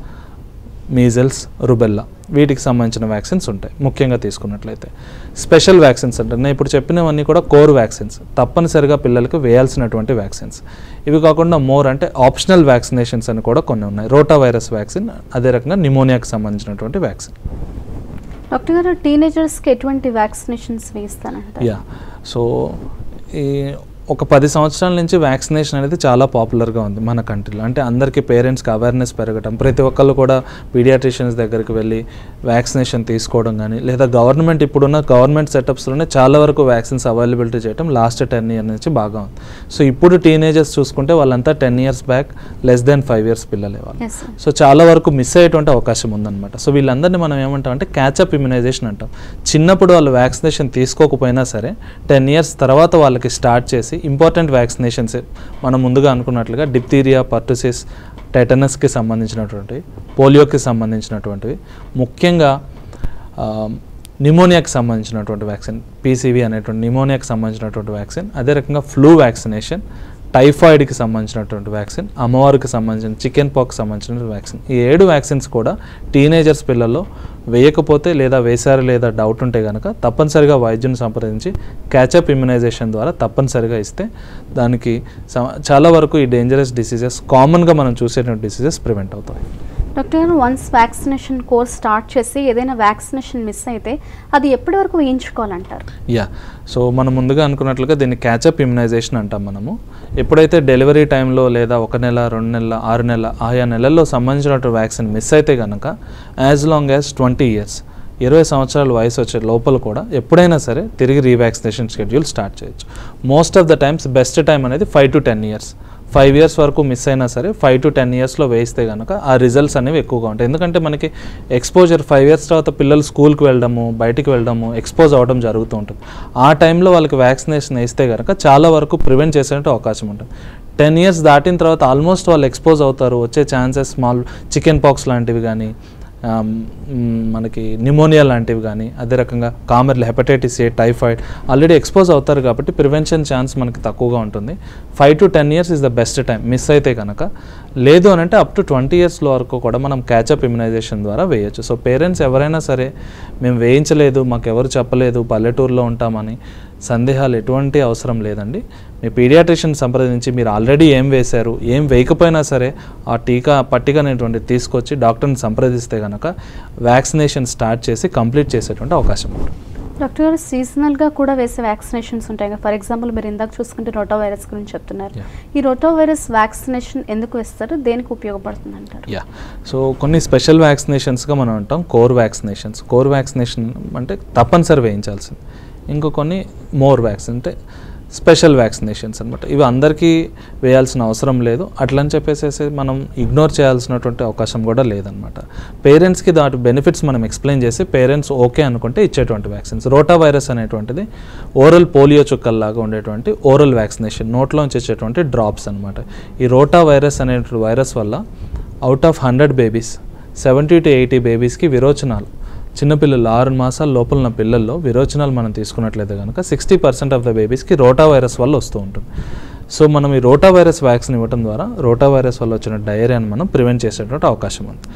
మీజల్స్ రుబెల్లా వీటికి సంబంధించిన వ్యాక్సిన్స్ ఉంటాయి ముఖ్యంగా తీసుకున్నట్లయితే స్పెషల్ వ్యాక్సిన్స్ అంటే నేను ఇప్పుడు చెప్పినవన్నీ కూడా కోర్ వ్యాక్సిన్స్ తప్పనిసరిగా పిల్లలకు వేయాల్సినటువంటి వ్యాక్సిన్స్ ఇవి కాకుండా మోర్ అంటే ఆప్షనల్ వ్యాక్సినేషన్స్ అని కూడా కొన్ని ఉన్నాయి రోటా వైరస్ వ్యాక్సిన్ అదే రకంగా నిమోనియాకి సంబంధించినటువంటి వ్యాక్సిన్ డాక్టర్ గారు టీనేజర్స్కి ఎటువంటి వ్యాక్సినేషన్స్ వేస్తానంటారు యా సో ఈ ఒక పది సంవత్సరాల నుంచి వ్యాక్సినేషన్ అనేది చాలా పాపులర్గా ఉంది మన కంట్రీలో అంటే అందరికీ పేరెంట్స్కి అవేర్నెస్ పెరగటం ప్రతి ఒక్కళ్ళు కూడా పీడియాట్రిషియన్స్ దగ్గరికి వెళ్ళి వ్యాక్సినేషన్ తీసుకోవడం కానీ లేదా గవర్నమెంట్ ఇప్పుడున్న గవర్నమెంట్ సెటప్స్లోనే చాలా వరకు వ్యాక్సిన్స్ అవైలబిలిటీ చేయడం లాస్ట్ టెన్ ఇయర్ నుంచి బాగా ఉంది సో ఇప్పుడు టీనేజర్స్ చూసుకుంటే వాళ్ళంతా ten years back less than five years పిల్లలే వాళ్ళు ఎస్ సార్ సో చాలా వరకు మిస్ అయ్యేటువంటి అవకాశం ఉందన్నమాట సో వీళ్ళందరినీ మనం ఏమంటాం అంటే క్యాచప్ ఇమ్యునైజేషన్ అంటాం చిన్నప్పుడు వాళ్ళు వ్యాక్సినేషన్ తీసుకోకపోయినా సరే టెన్ ఇయర్స్ తర్వాత వాళ్ళకి స్టార్ట్ చేసి ఇంపార్టెంట్ వ్యాక్సినేషన్స్ మనం ముందుగా అనుకున్నట్లుగా డిప్తీరియా పర్టుసిస్ టెటనస్కి సంబంధించినటువంటి పోలియోకి సంబంధించినటువంటివి ముఖ్యంగా ఆ, నిమోనియాకి సంబంధించినటువంటి వ్యాక్సిన్ పీసీవీ అనేటువంటి నిమోనియాకి సంబంధించినటువంటి వ్యాక్సిన్ అదే రకంగా ఫ్లూ వ్యాక్సినేషన్ టైఫాయిడ్కి సంబంధించినటువంటి వ్యాక్సిన్ అమ్మవారికి సంబంధించిన చికెన్ పాక్కి సంబంధించిన వ్యాక్సిన్ ఈ ఏడు వ్యాక్సిన్స్ కూడా టీనేజర్స్ పిల్లల్లో వేయకపోతే లేదా వేశారు లేదా డౌట్ ఉంటే కనుక తప్పనిసరిగా వైద్యుని సంప్రదించి క్యాచప్ ఇమ్యునైజేషన్ ద్వారా తప్పనిసరిగా ఇస్తే దానికి సమ- చాలా వరకు ఈ డేంజరస్ డిసీజెస్ కామన్గా మనం చూసేటువంటి డిసీజెస్ ప్రివెంట్ అవుతాయి డాక్టర్ గారు వన్స్ వ్యాక్సినేషన్ కోర్స్ స్టార్ట్ చేసి ఏదైనా వ్యాక్సినేషన్ మిస్ అయితే అది ఎప్పటి వరకు వేయించుకోవాలంటారు యా సో మనం ముందుగా అనుకున్నట్లుగా దీన్ని క్యాచప్ ఇమ్యునైజేషన్ అంటాం మనము ఎప్పుడైతే డెలివరీ టైంలో లేదా ఒక నెల రెండు నెలల ఆరు నెలల ఆయా నెలల్లో సంబంధించినటువంటి వ్యాక్సిన్ మిస్ అయితే కనుక as long as twenty years ఇరవై సంవత్సరాల వయసు వచ్చే లోపల కూడా ఎప్పుడైనా సరే తిరిగి రీవ్యాక్సినేషన్ షెడ్యూల్ స్టార్ట్ చేయొచ్చు most of the times best time అనేది five to ten years five years వరకు మిస్ అయినా సరే ఫైవ్ టు టెన్ ఇయర్స్లో వేయిస్తే కనుక ఆ రిజల్ట్స్ అనేవి ఎక్కువగా ఉంటాయి ఎందుకంటే మనకి ఎక్స్పోజర్ ఫైవ్ ఇయర్స్ తర్వాత పిల్లలు స్కూల్కి వెళ్ళడము బయటికి వెళ్ళడము ఎక్స్పోజ్ అవ్వడం జరుగుతూ ఉంటుంది ఆ టైంలో వాళ్ళకి వ్యాక్సినేషన్ వేస్తే కనుక చాలా వరకు ప్రివెంట్ చేసే అవకాశం ఉంటుంది టెన్ ఇయర్స్ దాటిన తర్వాత ఆల్మోస్ట్ వాళ్ళు ఎక్స్పోజ్ అవుతారు వచ్చే ఛాన్సెస్ స్మాల్ చికెన్ పాక్స్ లాంటివి కానీ ఆమ్, మ్, మనకి నిమోనియా లాంటివి కానీ అదే రకంగా కామర్లు hepatitis A typhoid already expose అవుతారు కాబట్టి ప్రివెన్షన్ ఛాన్స్ మనకి తక్కువగా ఉంటుంది five to ten years is the best time miss అయితే కనుక లేదు అని అంటే అప్ టు ట్వంటీ ఇయర్స్లో వరకు కూడా మనం క్యాచప్ ఇమ్యునైజేషన్ ద్వారా వేయొచ్చు సో పేరెంట్స్ ఎవరైనా సరే మేము వేయించలేదు మాకు ఎవరు చెప్పలేదు పల్లెటూరులో ఉంటామని సందేహాలు ఎటువంటి అవసరం లేదండి మీ పీడియాట్రిషియన్ సంప్రదించి మీరు ఆల్రెడీ ఏం వేశారు ఏం వేయకపోయినా సరే ఆ టీకా పట్టిక అనేటువంటిది తీసుకొచ్చి డాక్టర్ని సంప్రదిస్తే కనుక వ్యాక్సినేషన్ స్టార్ట్ చేసి కంప్లీట్ చేసేటువంటి అవకాశం ఉంటుంది డాక్టర్ గారు సీజనల్గా కూడా వేసే వ్యాక్సినేషన్స్ ఉంటాయి కదా ఫర్ ఎగ్జాంపుల్ మీరు ఇందాక చూసుకుంటే రోటో వైరస్ గురించి చెప్తున్నారు Yeah. ఈ రోటో వైరస్ వ్యాక్సినేషన్ ఎందుకు వేస్తారు దేనికి ఉపయోగపడుతుంది అంటారు యా సో కొన్ని స్పెషల్ వ్యాక్సినేషన్స్గా మనం అంటాం కోర్ వ్యాక్సినేషన్స్ కోర్ వ్యాక్సినేషన్ అంటే తప్పనిసరి వేయించాల్సింది ఇంకో కొన్ని మోర్ వ్యాక్సిన్ అంటే స్పెషల్ వ్యాక్సినేషన్స్ అనమాట ఇవి అందరికీ వేయాల్సిన అవసరం లేదు అట్లని చెప్పేసి మనం ఇగ్నోర్ చేయాల్సినటువంటి అవకాశం కూడా లేదనమాట పేరెంట్స్కి దాటి బెనిఫిట్స్ మనం ఎక్స్ప్లెయిన్ చేసి పేరెంట్స్ ఓకే అనుకుంటే ఇచ్చేటువంటి వ్యాక్సిన్స్ రోటా వైరస్ అనేటువంటిది ఓరల్ పోలియో చుక్కల్లాగా ఉండేటువంటి ఓరల్ వ్యాక్సినేషన్ నోట్లోంచి వచ్చేటువంటి డ్రాప్స్ అనమాట ఈ రోటా వైరస్ అనేటువంటి వైరస్ వల్ల out of hundred babies seventy to eighty బేబీస్కి విరోచనాలు చిన్నపిల్లలు ఆరు మాసాల లోపల ఉన్న పిల్లల్లో విరోచనాలు మనం తీసుకున్నట్లయితే కనుక సిక్స్టీ పర్సెంట్ ఆఫ్ ద బేబీస్కి రోటా వైరస్ వల్ల వస్తూ ఉంటుంది సో మనం ఈ రోటా వైరస్ వ్యాక్సిన్ ఇవ్వడం ద్వారా రోటా వైరస్ వల్ల వచ్చిన డయేరియాని మనం ప్రివెంట్ చేసేటువంటి అవకాశం ఉంది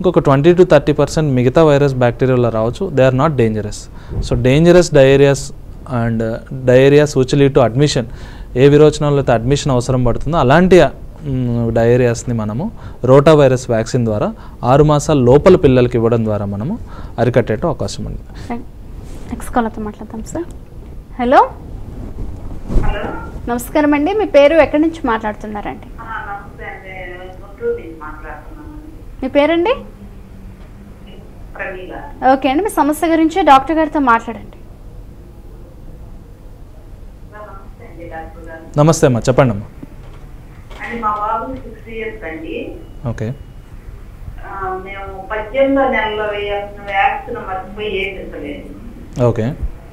ఇంకొక ట్వంటీ టు థర్టీ పర్సెంట్ మిగతా వైరస్ బ్యాక్టీరియా వల్ల రావచ్చు they are not dangerous so dangerous diarrhoeas and diarrhoeas which lead to admission ఏ విరోచనంలో అయితే అడ్మిషన్ అవసరం పడుతుందో అలాంటి డయేరియాస్ని మనము రోటా వైరస్ వ్యాక్సిన్ ద్వారా ఆరు మాసాల లోపల పిల్లలకి ఇవ్వడం ద్వారా మనము అరికట్టేట అవకాశం ఉంది నెక్స్ట్ కాలర్తో మాట్లాడతాం సార్ హలో హలో నమస్కారం అండి మీ పేరు ఎక్కడి నుంచి మాట్లాడుతున్నారండి ఆ, నమస్తే అండి గుంటూరు నుంచి మాట్లాడుతున్నాను మీ పేరండి ప్రమీల ఓకే అండి మీ సమస్య గురించి డాక్టర్ గారితో మాట్లాడండి నమస్తే అండి డాక్టర్ గారు నమస్తే అమ్మా చెప్పండి అమ్మా అండి మా బాబు సిక్స్ ఇయర్స్ అండి ఓకే ఆ, మేము పద్దెనిమిదో నెలలో వేయాల్సిన వ్యాక్సిన్ మర్చిపోయి వేయించలేదు ఓకే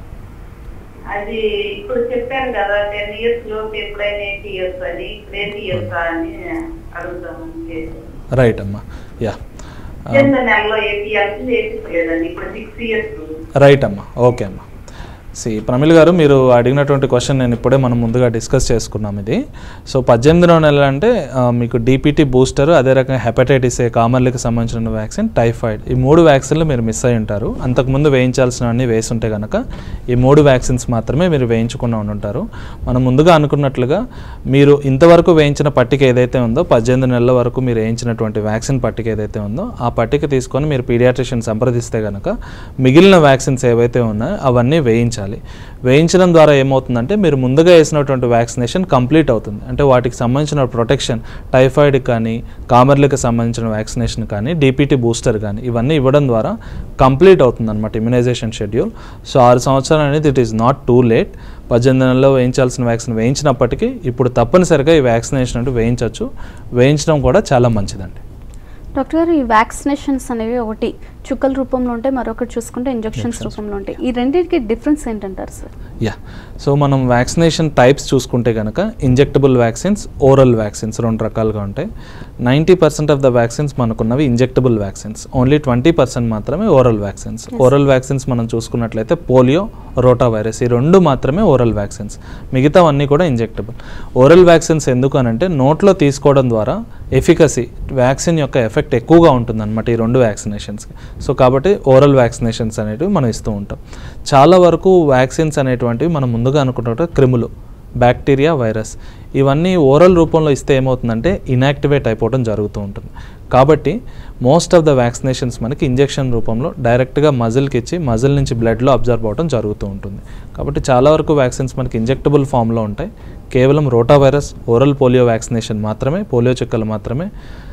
అది ఇప్పుడు చెప్పాను కదా టెన్ ఇయర్స్ లోపు ఎప్పుడైనా ఎయిట్ ఇయర్స్ అని ఇప్పుడు ఎయిట్ ఇయర్స్ అని అడుగుతామని చేశాను. రైట్ అమ్మా యా పద్దెనిమిదో నెలలో వేయించాల్సింది వేయించలేదండి ఇప్పుడు సిక్స్ ఇయర్స్ రైట్ అమ్మా ఓకే అమ్మా సి ప్రమిళ్ గారు మీరు అడిగినటువంటి క్వశ్చన్ నేను ఇప్పుడే మనం ముందుగా డిస్కస్ చేసుకున్నాం ఇది సో పద్దెనిమిదిలో నెలలు అంటే ఆ, మీకు డీపీటీ బూస్టర్ అదే రకంగా హెపటైటిస్ ఏ కామర్లకి సంబంధించిన వ్యాక్సిన్ టైఫాయిడ్ ఈ మూడు వ్యాక్సిన్లు మీరు మిస్ అయి ఉంటారు అంతకుముందు వేయించాల్సినవన్నీ వేసి ఉంటే కనుక ఈ మూడు వ్యాక్సిన్స్ మాత్రమే మీరు వేయించకుండా ఉంటారు మనం ముందుగా అనుకున్నట్లుగా మీరు ఇంతవరకు వేయించిన పట్టిక ఏదైతే ఉందో పద్దెనిమిది నెలల వరకు మీరు వేయించినటువంటి వ్యాక్సిన్ పట్టిక ఏదైతే ఉందో ఆ పట్టిక తీసుకొని మీరు పీడియాట్రిషియన్ సంప్రదిస్తే కనుక మిగిలిన వ్యాక్సిన్స్ ఏవైతే ఉన్నాయో అవన్నీ వేయించాలి వేయించడం ద్వారా ఏమవుతుందంటే మీరు ముందుగా వేసినటువంటి వ్యాక్సినేషన్ కంప్లీట్ అవుతుంది అంటే వాటికి సంబంధించిన ప్రొటెక్షన్ టైఫాయిడ్ కానీ కామర్లకు సంబంధించిన వ్యాక్సినేషన్ కానీ డీపీటీ బూస్టర్ కానీ ఇవన్నీ ఇవ్వడం ద్వారా కంప్లీట్ అవుతుంది అనమాట ఇమ్యునైజేషన్ షెడ్యూల్ సో ఆరు సంవత్సరాలు అనేది it is not too late పద్దెనిమిది నెలల్లో వేయించాల్సిన వ్యాక్సిన్ వేయించినప్పటికీ ఇప్పుడు తప్పనిసరిగా ఈ వ్యాక్సినేషన్ అంటూ వేయించవచ్చు వేయించడం కూడా చాలా మంచిదండి డాక్టర్ గారు ఈ వ్యాక్సినేషన్స్ అనేవి ఒకటి చుక్కల రూపంలో ఉంటాయి మరొకటి చూసుకుంటే ఇంజెక్షన్స్ రూపంలో ఉంటాయి ఈ రెండింటికి డిఫరెన్స్ ఏంటంటారు సార్ యా సో మనం వ్యాక్సినేషన్ టైప్స్ చూసుకుంటే కనుక ఇంజెక్టబుల్ వ్యాక్సిన్స్ ఓరల్ వ్యాక్సిన్స్ రెండు రకాలుగా ఉంటాయి ninety percent of the vaccines మనకున్నవి injectable vaccines only twenty percent మాత్రమే ఓరల్ వ్యాక్సిన్స్ ఓరల్ వ్యాక్సిన్స్ మనం చూసుకున్నట్లయితే పోలియో రోటా వైరస్ ఈ రెండు మాత్రమే ఓరల్ వ్యాక్సిన్స్ మిగతావన్నీ కూడా ఇంజెక్టబుల్ ఓరల్ వ్యాక్సిన్స్ ఎందుకు అనంటే నోట్లో తీసుకోవడం ద్వారా ఎఫికసీ వ్యాక్సిన్ యొక్క ఎఫెక్ట్ ఎక్కువగా ఉంటుంది అనమాట ఈ రెండు వ్యాక్సినేషన్స్కి సో కాబట్టి ఓరల్ వ్యాక్సినేషన్స్ అనేటివి మనం ఇస్తూ ఉంటాం చాలా వరకు వ్యాక్సిన్స్ అనేటువంటివి మనం ముందుగా అనుకుంటుంటే క్రిములు బ్యాక్టీరియా వైరస్ ఇవన్నీ ఓరల్ రూపంలో ఇస్తే ఏమవుతుందంటే ఇనాక్టివేట్ అయిపోవడం జరుగుతూ ఉంటుంది కాబట్టి మోస్ట్ ఆఫ్ ద వ్యాక్సినేషన్స్ మనకి ఇంజెక్షన్ రూపంలో డైరెక్ట్గా మజిల్కి ఇచ్చి మజిల్ నుంచి బ్లడ్లో అబ్జర్వ్ అవ్వడం జరుగుతూ ఉంటుంది కాబట్టి చాలా వరకు వ్యాక్సిన్స్ మనకి ఇంజెక్టబుల్ ఫామ్లో ఉంటాయి కేవలం rota virus oral polio vaccination మాత్రమే పోలియో చుక్కలు మాత్రమే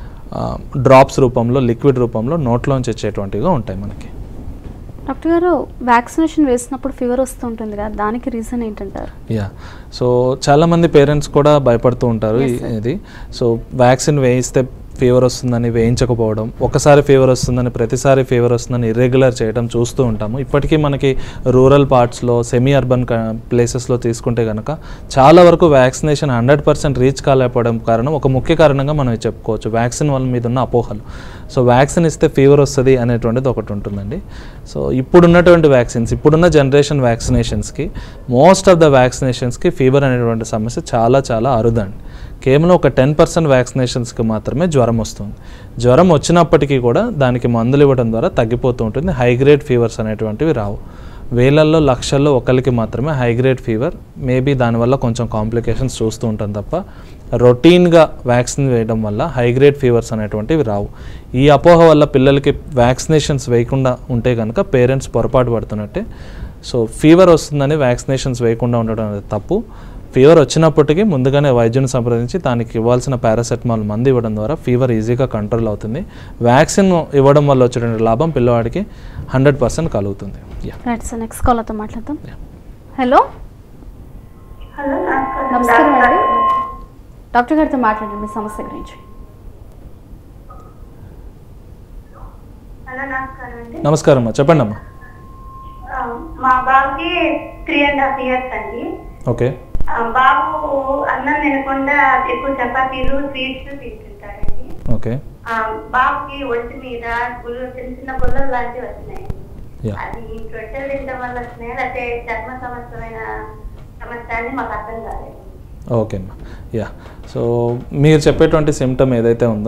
డ్రాప్స్ రూపంలో లిక్విడ్ రూపంలో నోట్లోంచి వచ్చేటువంటివిగా ఉంటాయి మనకి డాక్టర్ గారు వ్యాక్సినేషన్ వేసినప్పుడు ఫీవర్ వస్తూ ఉంటుంది కదా దానికి రీజన్ ఏంటంటారు యా సో చాలామంది పేరెంట్స్ కూడా భయపడుతూ ఉంటారు Yes, ఈ- sir. ఇది సో వ్యాక్సిన్ వేయిస్తే ఫీవర్ వస్తుందని వేయించకపోవడం ఒకసారి ఫీవర్ వస్తుందని ప్రతిసారి ఫీవర్ వస్తుందని ఇర్రెగ్యులర్ చేయడం చూస్తూ ఉంటాము ఇప్పటికీ మనకి రూరల్ పార్ట్స్లో సెమీ అర్బన్ ప్లేసెస్లో తీసుకుంటే కనుక చాలా వరకు వ్యాక్సినేషన్ హండ్రెడ్ పర్సెంట్ రీచ్ కాలేకపోవడం కారణం ఒక ముఖ్య కారణంగా మనం ఇది చెప్పుకోవచ్చు వ్యాక్సిన్ వల్ల మీద ఉన్న అపోహలు సో వ్యాక్సిన్ ఇస్తే ఫీవర్ వస్తుంది అనేటువంటిది ఒకటి ఉంటుందండి సో ఇప్పుడున్నటువంటి వ్యాక్సిన్స్ ఇప్పుడున్న జనరేషన్ వ్యాక్సినేషన్స్కి మోస్ట్ ఆఫ్ ద వ్యాక్సినేషన్స్కి ఫీవర్ అనేటువంటి సమస్య చాలా చాలా అరుదండి కేవలం ఒక టెన్ పర్సెంట్ వ్యాక్సినేషన్స్కి మాత్రమే జ్వరం వస్తుంది జ్వరం వచ్చినప్పటికీ కూడా దానికి మందులు ఇవ్వడం ద్వారా తగ్గిపోతూ ఉంటుంది హై గ్రేడ్ ఫీవర్స్ అనేటువంటివి రావు వేలల్లో లక్షల్లో ఒకరికి మాత్రమే హై గ్రేడ్ ఫీవర్ మేబీ దానివల్ల కొంచెం కాంప్లికేషన్స్ చూస్తూ ఉంటాం తప్ప రొటీన్గా వ్యాక్సిన్ వేయడం వల్ల హై గ్రేడ్ ఫీవర్స్ అనేటువంటివి రావు ఈ అపోహ వల్ల పిల్లలకి వ్యాక్సినేషన్స్ వేయకుండా ఉంటే కనుక పేరెంట్స్ పొరపాటు పడుతున్నట్టే సో ఫీవర్ వస్తుందని వ్యాక్సినేషన్స్ వేయకుండా ఉండడం అనేది తప్పు ఫీవర్ వచ్చినప్పటికీ ముందుగానే వైద్యుని సంప్రదించి దానికి ఇవ్వాల్సిన పారాసెటమాల్ మందు ఇవ్వడం ద్వారా ఫీవర్ ఈజీగా కంట్రోల్ అవుతుంది వ్యాక్సిన్ ఇవ్వడం వల్ల వచ్చేటువంటి లాభం పిల్లవాడికి హండ్రెడ్ పర్సెంట్ కలుగుతుంది యా రైట్ సార్ నెక్స్ట్ కాలర్తో మాట్లాడదాం హలో హలో నమస్కారం అండి డాక్టర్ గారితో మాట్లాడండి మీ సమస్య గురించి హలో నమస్కారం అండి నమస్కారం అమ్మా చెప్పండి అమ్మా ఆ, మా బాబుకి త్రీ అండ్ హాఫ్ ఇయర్స్ అండి ఓకే ఆ, బాబు అన్నం తినకుండా ఎక్కువ చపాతీలు స్వీట్స్ తింటుంటాడండి ఓకే ఆ, బాబుకి ఒంటి మీద గుళ్ళు చిన్న చిన్న గుల్లలు లాంటివి వచ్చినాయి యా అది రొట్టెలు తినడం వల్ల వచ్చినాయి లేకపోతే చర్మ సమస్యమైన సమస్య అని మాకు అర్థం కాలేదు ఓకే అమ్మా యా సో మీరు చెప్పేటువంటి సిమ్టమ్ ఏదైతే ఉందో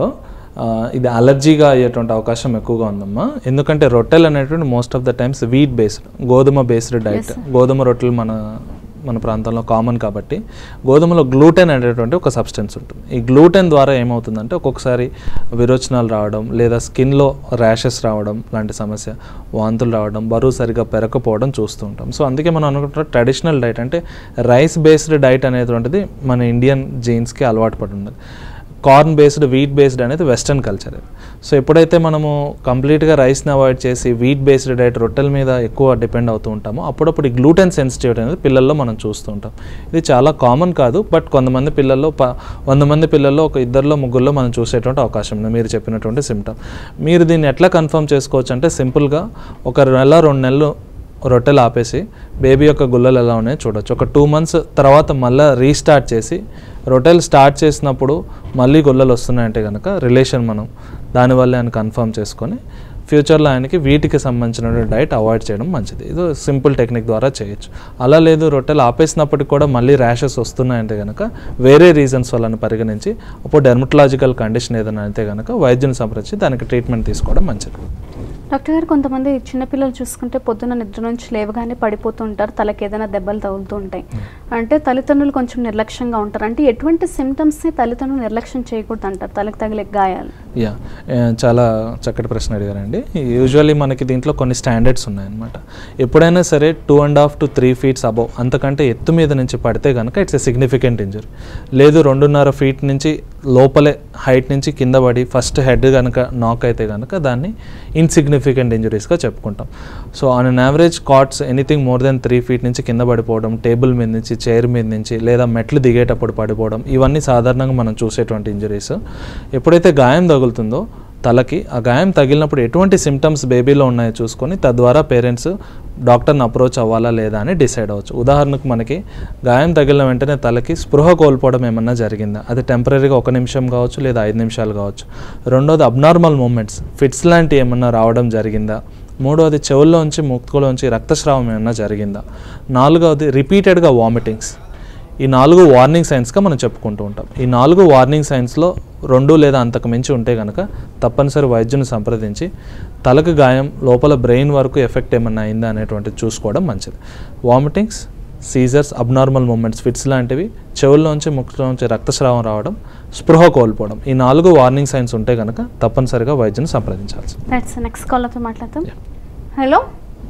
ఆ, ఇది అలర్జీగా అయ్యేటువంటి అవకాశం ఎక్కువగా ఉందమ్మా ఎందుకంటే రొట్టెలు అనేటువంటి most of the times wheat based గోధుమ బేస్డ్ డైట్ గోధుమ రొట్టెలు మన మన ప్రాంతంలో కామన్ కాబట్టి గోధుమలో గ్లూటెన్ అనేటువంటి ఒక సబ్స్టెన్స్ ఉంటుంది ఈ గ్లూటెన్ ద్వారా ఏమవుతుందంటే ఒక్కొక్కసారి విరోచనాలు రావడం లేదా స్కిన్లో ర్యాషెస్ రావడం లాంటి సమస్య వాంతులు రావడం బరువు సరిగా పెరగకపోవడం చూస్తూ ఉంటాం సో అందుకే మనం అనుకుంటున్న ట్రెడిషనల్ డైట్ అంటే రైస్ బేస్డ్ డైట్ అనేటువంటిది మన ఇండియన్ జీన్స్కి అలవాటు పడి ఉన్నది కార్న్ బేస్డ్ వీట్ బేస్డ్ అనేది వెస్టర్న్ కల్చర్ సో ఎప్పుడైతే మనము కంప్లీట్గా రైస్ని అవాయిడ్ చేసి వీట్ బేస్డ్ డైట్ రొట్టెల మీద ఎక్కువ డిపెండ్ అవుతూ ఉంటామో అప్పుడప్పుడు ఈ గ్లూటెన్ సెన్సిటివిటీ అనేది పిల్లల్లో మనం చూస్తూ ఉంటాం ఇది చాలా కామన్ కాదు బట్ కొంతమంది పిల్లల్లో ప వంద మంది పిల్లల్లో ఒక ఇద్దరిలో ముగ్గురులో మనం చూసేటువంటి అవకాశం ఉంది మీరు చెప్పినటువంటి సిమ్టమ్ మీరు దీన్ని ఎట్లా కన్ఫర్మ్ చేసుకోవచ్చు అంటే సింపుల్గా ఒక నెల రెండు నెలలు రొట్టెలు ఆపేసి బేబీ యొక్క గుల్లలు ఎలా ఉన్నాయో చూడొచ్చు ఒక టూ మంత్స్ తర్వాత మళ్ళీ రీస్టార్ట్ చేసి రొట్టెలు స్టార్ట్ చేసినప్పుడు మళ్ళీ గుల్లలు వస్తున్నాయంటే కనుక రిలేషన్ మనం దానివల్ల ఆయన కన్ఫర్మ్ చేసుకొని ఫ్యూచర్లో ఆయనకి వీటికి సంబంధించిన డైట్ అవాయిడ్ చేయడం మంచిది ఇది సింపుల్ టెక్నిక్ ద్వారా చేయొచ్చు అలా లేదు రొట్టెలు ఆపేసినప్పటికి కూడా మళ్ళీ ర్యాషెస్ వస్తున్నాయంటే కనుక వేరే రీజన్స్ వల్లని పరిగణించి అప్పుడు డెర్మటలాజికల్ కండిషన్ ఏదైనా అయితే కనుక వైద్యుని సంప్రదించి దానికి ట్రీట్మెంట్ తీసుకోవడం మంచిది డాక్టర్ గారు కొంతమంది చిన్నపిల్లలు చూసుకుంటే పొద్దున్న నిద్ర నుంచి లేవగానే పడిపోతూ ఉంటారు తలకి ఏదైనా దెబ్బలు తగులుతూ ఉంటాయి అంటే తల్లిదండ్రులు కొంచెం నిర్లక్ష్యంగా ఉంటారు అంటే ఎటువంటి సిమ్టమ్స్ని తల్లిదండ్రులు నిర్లక్ష్యం చేయకూడదు అంటారు తలకి తగిలే గాయాలు యా ఏ, చాలా చక్కటి ప్రశ్న అడిగారండి యూజువల్లీ మనకి దీంట్లో కొన్ని స్టాండర్డ్స్ ఉన్నాయన్నమాట ఎప్పుడైనా సరే two and half to three feets above అంతకంటే ఎత్తు మీద నుంచి పడితే కనుక ఇట్స్ ఎ సిగ్నిఫికెంట్ ఇంజరీ లేదు రెండున్నర ఫీట్ నుంచి లోపలే హైట్ నుంచి కింద పడి ఫస్ట్ హెడ్ కనుక నాక్ అయితే కనుక దాన్ని ఇన్సిగ్నిఫికెంట్ ఇంజరీస్గా చెప్పుకుంటాం so on an average cots anything more than three feet నుంచి కింద పడిపోవడం టేబుల్ మీద నుంచి చైర్ మీద నుంచి లేదా మెట్లు దిగేటప్పుడు పడిపోవడం ఇవన్నీ సాధారణంగా మనం చూసేటువంటి ఇంజరీస్ ఎప్పుడైతే గాయం తగులుతుందో తలకి ఆ గాయం తగిలినప్పుడు ఎటువంటి సిమ్టమ్స్ బేబీలో ఉన్నాయో చూసుకొని తద్వారా పేరెంట్స్ డాక్టర్ని అప్రోచ్ అవ్వాలా లేదా అని డిసైడ్ అవ్వచ్చు ఉదాహరణకు మనకి గాయం తగిలిన వెంటనే తలకి స్పృహ కోల్పోవడం ఏమన్నా జరిగిందా అది టెంపరీగా ఒక నిమిషం కావచ్చు లేదా ఐదు నిమిషాలు కావచ్చు రెండోది అబ్నార్మల్ మూమెంట్స్ ఫిట్స్ లాంటి ఏమన్నా రావడం జరిగిందా మూడవది చెవుల్లోంచి ముక్కులోంచి రక్తస్రావం ఏమన్నా జరిగిందా నాలుగవది రిపీటెడ్గా వామిటింగ్స్ ఈ నాలుగు వార్నింగ్ సైన్స్గా మనం చెప్పుకుంటూ ఉంటాం ఈ నాలుగు వార్నింగ్ సైన్స్లో రెండు లేదా అంతకు మించి ఉంటే కనుక తప్పనిసరి వైద్యుని సంప్రదించి తలకు గాయం లోపల బ్రెయిన్ వరకు ఎఫెక్ట్ ఏమన్నా అయిందా అనేటువంటిది చూసుకోవడం మంచిది vomitings seizures abnormal movements fits లాంటివి చెవుల్లోంచి ముక్కులోంచి రక్తస్రావం రావడం స్పృహ కోల్పోవడం ఈ నాలుగు వార్నింగ్ సైన్స్ ఉంటే కనుక తప్పనిసరిగా వైద్యుని సంప్రదించాల్సి రైట్ సార్ నెక్స్ట్ కాలర్తో మాట్లాడతాం హలో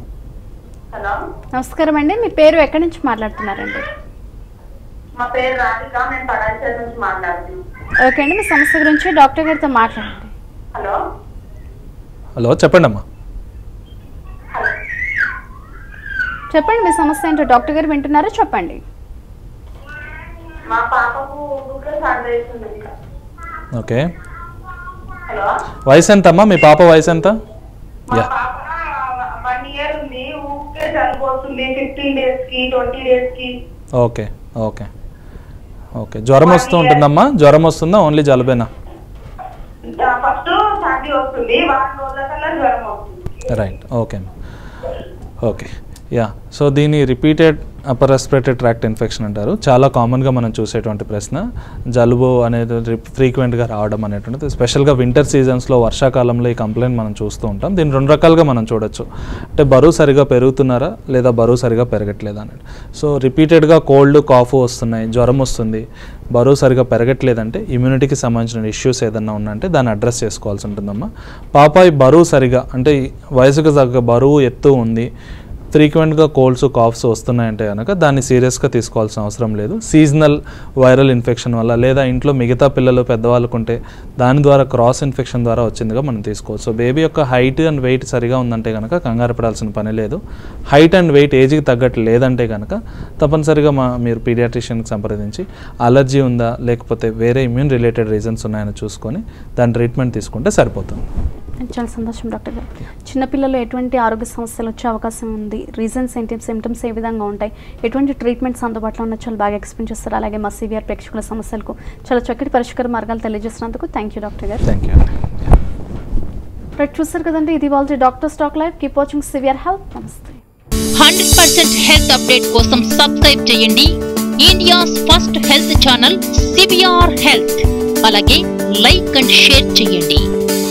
హలో నమస్కారం అండి మీ పేరు ఎక్కడి నుంచి మాట్లాడుతున్నారండి మా పేరు రాధిక నేను పడాల్చేరు నుంచి మాట్లాడుతున్నాను ఓకే అండి మీ సమస్య గురించి డాక్టర్ గారితో మాట్లాడండి హలో హలో చెప్పండి అమ్మా హలో చెప్పండి మీ సమస్య ఏంటో డాక్టర్ గారు వింటున్నారో చెప్పండి మా పాపకు గ్లూకోజ్ సర్జరీ ఉంది ఓకే హలో వయసు ఎంత అమ్మా మీ పాప వయసు ఎంత మా యా పాప వన్ ఇయర్ ఉంది ఊరికే జలుబు వస్తుంది ఫిఫ్టీన్ డేస్ కి ట్వంటీ డేస్ కి ఓకే ఓకే ఓకే జ్వరం వస్తూ ఉంటుందమ్మా జ్వరం వస్తుందా ఓన్లీ జలుబేనా ఫస్ట్ సర్ది వస్తుంది వారం రోజుల కల్లా జ్వరం వస్తుంది right okay okay yeah so దీని repeated upper respiratory tract infection అంటారు చాలా కామన్గా మనం చూసేటువంటి ప్రశ్న జలుబు అనేది ఫ్రీక్వెంట్గా రావడం అనేటువంటిది స్పెషల్గా వింటర్ సీజన్స్లో వర్షాకాలంలో ఈ కంప్లైంట్ మనం చూస్తూ ఉంటాం దీన్ని రెండు రకాలుగా మనం చూడొచ్చు అంటే బరువు సరిగా పెరుగుతున్నారా లేదా బరువు సరిగా పెరగట్లేదా అనేది సో రిపీటెడ్గా కోల్డ్ కాఫ్ వస్తున్నాయి జ్వరం వస్తుంది బరువు సరిగా పెరగట్లేదంటే ఇమ్యూనిటీకి సంబంధించిన ఇష్యూస్ ఏదన్నా ఉన్నాయంటే దాన్ని అడ్రస్ చేసుకోవాల్సి ఉంటుందమ్మా పాప ఈ బరువు సరిగా అంటే ఈ వయసుకు తగ్గ బరువు ఎత్తు ఉంది ఫ్రీక్వెంట్గా కోల్డ్స్ కాఫ్స్ వస్తున్నాయంటే కనుక దాన్ని సీరియస్గా తీసుకోవాల్సిన అవసరం లేదు సీజనల్ వైరల్ ఇన్ఫెక్షన్ వల్ల లేదా ఇంట్లో మిగతా పిల్లలు పెద్దవాళ్ళకు ఉంటే దాని ద్వారా క్రాస్ ఇన్ఫెక్షన్ ద్వారా వచ్చిందిగా మనం తీసుకోవచ్చు సో బేబీ యొక్క హైట్ అండ్ వెయిట్ సరిగా ఉందంటే కనుక కంగారు పడాల్సిన పని లేదు హైట్ అండ్ వెయిట్ ఏజ్కి తగ్గట్టు లేదంటే కనుక తప్పనిసరిగా మా మీరు పీడియాట్రిషియన్కి సంప్రదించి అలర్జీ ఉందా లేకపోతే వేరే ఇమ్యూన్ రిలేటెడ్ రీజన్స్ ఉన్నాయని చూసుకొని దాని ట్రీట్మెంట్ తీసుకుంటే సరిపోతుంది చాలా సంతోషం డాక్టర్ గారు చిన్నపిల్లలు ఎటువంటి ఆరోగ్య సమస్యలు వచ్చే అవకాశం ఉంది రీజన్స్ ఏంటి సిమ్టమ్స్ ఏ విధంగా ఉంటాయి ఎటువంటి ట్రీట్మెంట్స్ అందుబాటులో ఉన్న చాలా బాగా ఎక్స్ప్లెయిన్ చేస్తారు అలాగే మా సివిఆర్ ప్రేక్షకుల సమస్యలకు చాలా చక్కటి పరిష్కార మార్గాలు తెలియజేసినందుకు థ్యాంక్ యూ డాక్టర్ గారు థ్యాంక్ యూ రైట్ చూస్తారు కదండి ఇది వాళ్ళ doctor stock live keep watching CVR health నమస్తే హండ్రెడ్ పర్సెంట్ హెల్త్ అప్డేట్ కోసం సబ్స్క్రైబ్ చేయండి India's first health channel CBR health అలాగే లైక్ అండ్ షేర్ చేయండి